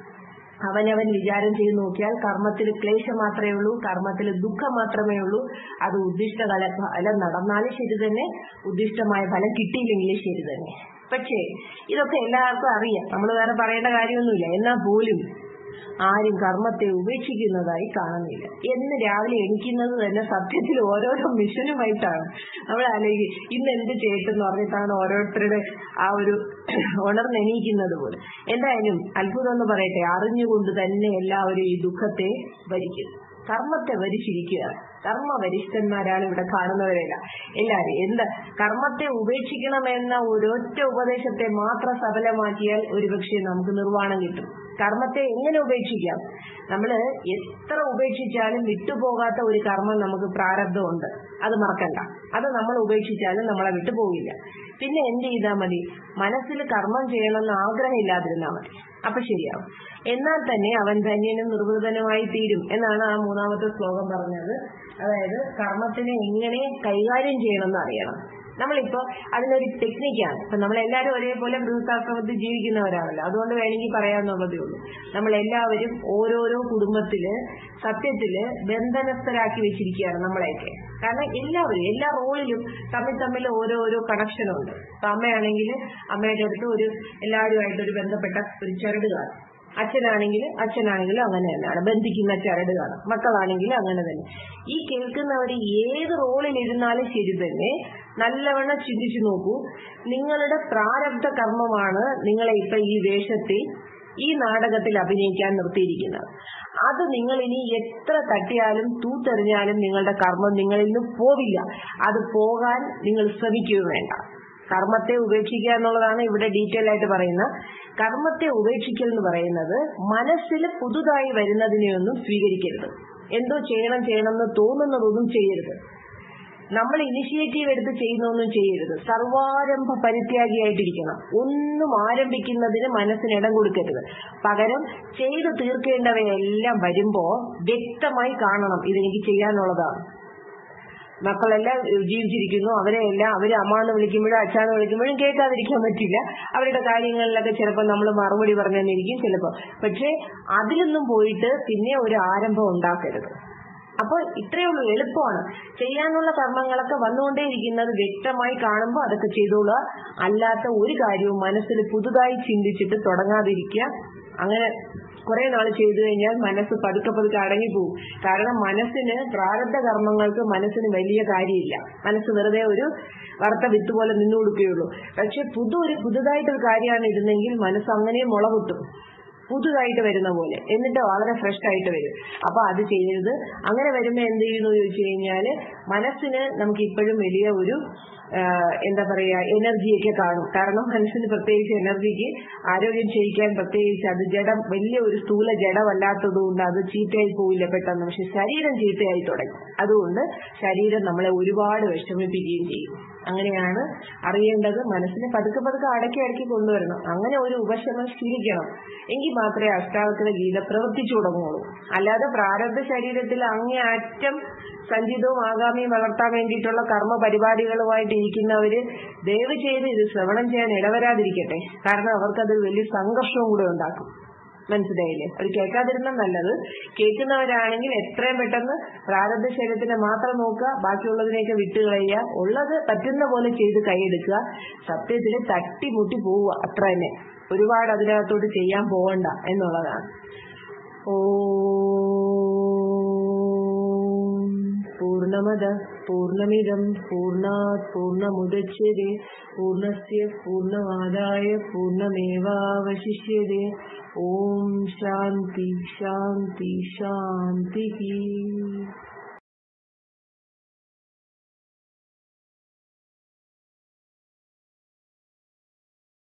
അവനവൻ വിചാരം ചെയ്ത് നോക്കിയാൽ കർമ്മത്തിൽ ക്ലേശം മാത്രമേ ഉള്ളൂ കർമ്മത്തിൽ ദുഃഖം മാത്രമേ ഉള്ളൂ അത് ഉദ്ദിഷ്ട ഫല ഫലം നടന്നാലും ശരി തന്നെ ഉദ്ദിഷ്ടമായ ഫലം കിട്ടിയില്ലെങ്കിലും ശരി തന്നെ പക്ഷേ ഇതൊക്കെ എല്ലാവർക്കും അറിയാം നമ്മൾ വേറെ പറയേണ്ട കാര്യമൊന്നുമില്ല എന്നാൽ പോലും ആരും കർമ്മത്തെ ഉപേക്ഷിക്കുന്നതായി കാണുന്നില്ല എന്ന് രാവിലെ എണിക്കുന്നത് തന്നെ സത്യത്തിൽ ഓരോരോ മിഷനുമായിട്ടാണ് നമ്മൾ ആലോചിക്കും ഇന്ന് എന്ത് ചെയ്യട്ടെന്ന് പറഞ്ഞിട്ടാണ് ഓരോരുത്തരുടെ ആ ഒരു ഉണർന്നെണീക്കുന്നത് പോലെ എന്തായാലും അത്ഭുതം എന്ന് പറയട്ടെ അറിഞ്ഞുകൊണ്ട് തന്നെ എല്ലാവരും ഈ ദുഃഖത്തെ ഭരിക്കും കർമ്മത്തെ വരിച്ചിരിക്കുകയാണ് കർമ്മവരിഷ്ഠന്മാരാണ് ഇവിടെ കാണുന്നവരെല്ലാം എല്ലാവരും എന്ത് കർമ്മത്തെ ഉപേക്ഷിക്കണമെന്ന ഒരൊറ്റ ഉപദേശത്തെ മാത്രം സഫലമാക്കിയാൽ ഒരുപക്ഷെ നമുക്ക് നിർവ്വാണം കിട്ടും കർമ്മത്തെ എങ്ങനെ ഉപേക്ഷിക്കാം നമ്മൾ എത്ര ഉപേക്ഷിച്ചാലും വിട്ടുപോകാത്ത ഒരു കർമ്മം നമുക്ക് പ്രാരബ്ധമുണ്ട് അത് മറക്കണ്ട അത് നമ്മൾ ഉപേക്ഷിച്ചാലും നമ്മളെ വിട്ടുപോകില്ല പിന്നെ എന്ത് ചെയ്താൽ മതി മനസ്സിൽ കർമ്മം ചെയ്യണമെന്ന് ആഗ്രഹമില്ലാതിരുന്നാൽ മതി അപ്പൊ ശരിയാവും എന്നാൽ തന്നെ അവൻ ധന്യനും നിർവൃതനുമായി തീരും എന്നാണ് ആ മൂന്നാമത്തെ ശ്ലോകം പറഞ്ഞത് അതായത് കർമ്മത്തിനെ എങ്ങനെ കൈകാര്യം ചെയ്യണമെന്ന് അറിയണം നമ്മളിപ്പോ അതിനൊരു ടെക്നിക്കാണ് ഇപ്പൊ നമ്മളെല്ലാവരും ഒരേപോലെ ഗൃഹസ്ഥാശ്രമത്തിൽ ജീവിക്കുന്നവരാണല്ലോ അതുകൊണ്ട് വേണമെങ്കിൽ പറയാന്നുള്ളതേ ഉള്ളൂ നമ്മളെല്ലാവരും ഓരോരോ കുടുംബത്തില് സത്യത്തില് ബന്ധനസ്ഥരാക്കി വെച്ചിരിക്കുകയാണ് നമ്മളെയൊക്കെ കാരണം എല്ലാവരും എല്ലാ റോളിലും തമ്മിൽ തമ്മിൽ ഓരോരോ കണക്ഷനുണ്ട് ഇപ്പൊ അമ്മയാണെങ്കിൽ അമ്മയുടെ അടുത്ത് ഒരു എല്ലാവരുമായിട്ട് ഒരു ബന്ധപ്പെട്ട ഒരു ചരട് കാണും അച്ഛനാണെങ്കിൽ അച്ഛനാണെങ്കിലും അങ്ങനെ തന്നെയാണ് ബന്ധിക്കുന്ന ചരട് കാണും മക്കളാണെങ്കിലും അങ്ങനെ തന്നെ ഈ കേൾക്കുന്നവർ ഏത് റോളിൽ ഇരുന്നാലും ശരി തന്നെ നല്ലവണ്ണം ചിന്തിച്ചു നോക്കൂ നിങ്ങളുടെ പ്രാരബ്ധ കർമ്മമാണ് നിങ്ങളെ ഇപ്പൊ ഈ വേഷത്തിൽ ഈ നാടകത്തിൽ അഭിനയിക്കാൻ നിർത്തിയിരിക്കുന്നത് അത് നിങ്ങൾ ഇനി എത്ര തട്ടിയാലും തൂത്തെറിഞ്ഞാലും നിങ്ങളുടെ കർമ്മം നിങ്ങളിൽ നിന്ന് പോവില്ല അത് പോകാൻ നിങ്ങൾ ശ്രമിക്കുകയും വേണ്ട കർമ്മത്തെ ഉപേക്ഷിക്കുക എന്നുള്ളതാണ് ഇവിടെ ഡീറ്റെയിൽ ആയിട്ട് പറയുന്ന കർമ്മത്തെ ഉപേക്ഷിക്കൽ എന്ന് പറയുന്നത് മനസ്സിൽ പുതുതായി വരുന്നതിനെയൊന്നും സ്വീകരിക്കരുത് എന്തോ ചെയ്യണം ചെയ്യണം എന്ന് തോന്നുന്നതൊന്നും ചെയ്യരുത് നമ്മൾ ഇനിഷ്യേറ്റീവ് എടുത്ത് ചെയ്യുന്നൊന്നും ചെയ്യരുത് സർവാരംഭ പരിത്യാഗിയായിട്ടിരിക്കണം ഒന്നും ആരംഭിക്കുന്നതിന് മനസ്സിന് ഇടം കൊടുക്കരുത് പകരം ചെയ്തു തീർക്കേണ്ടവയെല്ലാം വരുമ്പോ വ്യക്തമായി കാണണം ഇതെനിക്ക് ചെയ്യാനുള്ളതാണ് മക്കളെല്ലാം ജീവിച്ചിരിക്കുന്നു അവരെ എല്ലാം അവര് അമ്മാന്ന് വിളിക്കുമ്പോഴും അച്ഛാന്ന് വിളിക്കുമ്പോഴും കേൾക്കാതിരിക്കാൻ പറ്റില്ല അവരുടെ കാര്യങ്ങളിലൊക്കെ ചിലപ്പോൾ നമ്മൾ മറുപടി പറഞ്ഞെന്നിരിക്കും ചിലപ്പോൾ പക്ഷേ അതിലൊന്നും പോയിട്ട് പിന്നെ ഒരു ആരംഭം ഉണ്ടാക്കരുത് അപ്പോൾ ഇത്രയേ ഉള്ളൂ എളുപ്പമാണ് ചെയ്യാനുള്ള കർമ്മങ്ങളൊക്കെ വന്നുകൊണ്ടേയിരിക്കുന്നത് വ്യക്തമായി കാണുമ്പോൾ അതൊക്കെ ചെയ്തോളുക അല്ലാത്ത ഒരു കാര്യവും മനസ്സിൽ പുതുതായി ചിന്തിച്ചിട്ട് തുടങ്ങാതിരിക്കുക അങ്ങനെ കുറെ നാൾ ചെയ്തു കഴിഞ്ഞാൽ മനസ്സ് പതുക്കെ പതുക്കെ അടങ്ങിപ്പോവും കാരണം മനസ്സിന് പ്രാരബ്ധ കർമ്മങ്ങൾക്ക് മനസ്സിന് വലിയ കാര്യമില്ല മനസ്സ് വെറുതെ ഒരു വറുത്ത വിത്ത് പോലെ നിന്നു കൊടുക്കുകയുള്ളൂ പക്ഷെ പുതു ഒരു പുതുതായിട്ടൊരു കാര്യമാണ് ഇരുന്നെങ്കിൽ മനസ്സ് അങ്ങനെ മുള കുത്തും പുതുതായിട്ട് വരുന്ന പോലെ എന്നിട്ട് വളരെ ഫ്രഷ് ആയിട്ട് വരും അപ്പൊ അത് ചെയ്യരുത് അങ്ങനെ വരുമ്പോ എന്ത് ചെയ്യുന്നു ചോദിച്ചു കഴിഞ്ഞാല് മനസ്സിന് നമുക്ക് ഇപ്പോഴും വലിയ ഒരു എന്താ പറയാ എനർജിയൊക്കെ കാണും കാരണം മനസ്സിന് പ്രത്യേകിച്ച് എനർജിക്ക് ആരോഗ്യം ചെയ്യിക്കാൻ പ്രത്യേകിച്ച് അത് ജഡം വലിയ ഒരു സ്ഥൂല ജഡമല്ലാത്തത് കൊണ്ട് അത് ചീത്തയായി പോവില്ല പെട്ടെന്ന് പക്ഷെ ശരീരം ചീത്തയായി തുടങ്ങി അതുകൊണ്ട് ശരീരം നമ്മളെ ഒരുപാട് വിഷമിപ്പിക്കുകയും ചെയ്യും അങ്ങനെയാണ് അറിയേണ്ടത് മനസ്സിനെ പതുക്കെ പതുക്കെ അടക്കി അടക്കി കൊണ്ടുവരണം അങ്ങനെ ഒരു ഉപശമനം ശീലിക്കണം എങ്കിൽ മാത്രമേ അഷ്ടാവക്ര ഗീത പ്രവർത്തിച്ചു തുടങ്ങുള്ളൂ അല്ലാതെ പ്രാരബ്ധ ശരീരത്തിൽ അങ്ങേ അറ്റം സഞ്ചിതവും ആകാമിയും വളർത്താൻ വേണ്ടിയിട്ടുള്ള കർമ്മ പരിപാടികളുമായിട്ട് ഇരിക്കുന്നവര് ദയവ് ചെയ്ത് ഇത് ശ്രവണം ചെയ്യാൻ ഇടവരാതിരിക്കട്ടെ കാരണം അവർക്കത് വലിയ സംഘർഷവും കൂടെ ഉണ്ടാക്കും മനസ്സിലായില്ലേ അത് കേൾക്കാതിരുന്ന നല്ലത് കേൾക്കുന്നവരാണെങ്കിൽ എത്രയും പെട്ടെന്ന് പ്രാരബ്ധ ശരീരത്തിനെ മാത്രം നോക്കുക ബാക്കിയുള്ളതിനെയൊക്കെ വിട്ടുകളയുക ഉള്ളത് പറ്റുന്ന പോലെ ചെയ്ത് കൈയെടുക്കുക സത്യത്തിൽ തട്ടിമുട്ടി പോവുക അത്ര തന്നെ ഒരുപാട് അതിനകത്തോട്ട് ചെയ്യാൻ പോകണ്ട എന്നുള്ളതാണ് ഓ പൂർണ്ണമത പൂർണ്ണമിതം പൂർണ്ണാത് പൂർണ്ണമുദച്യത്തെ പൂർണ്ണസ്യ പൂർണ്ണമാദായ പൂർണ്ണമേവാവശിഷ്യത്തെ ഓം ശാന്തി ശാന്തി ശാന്തി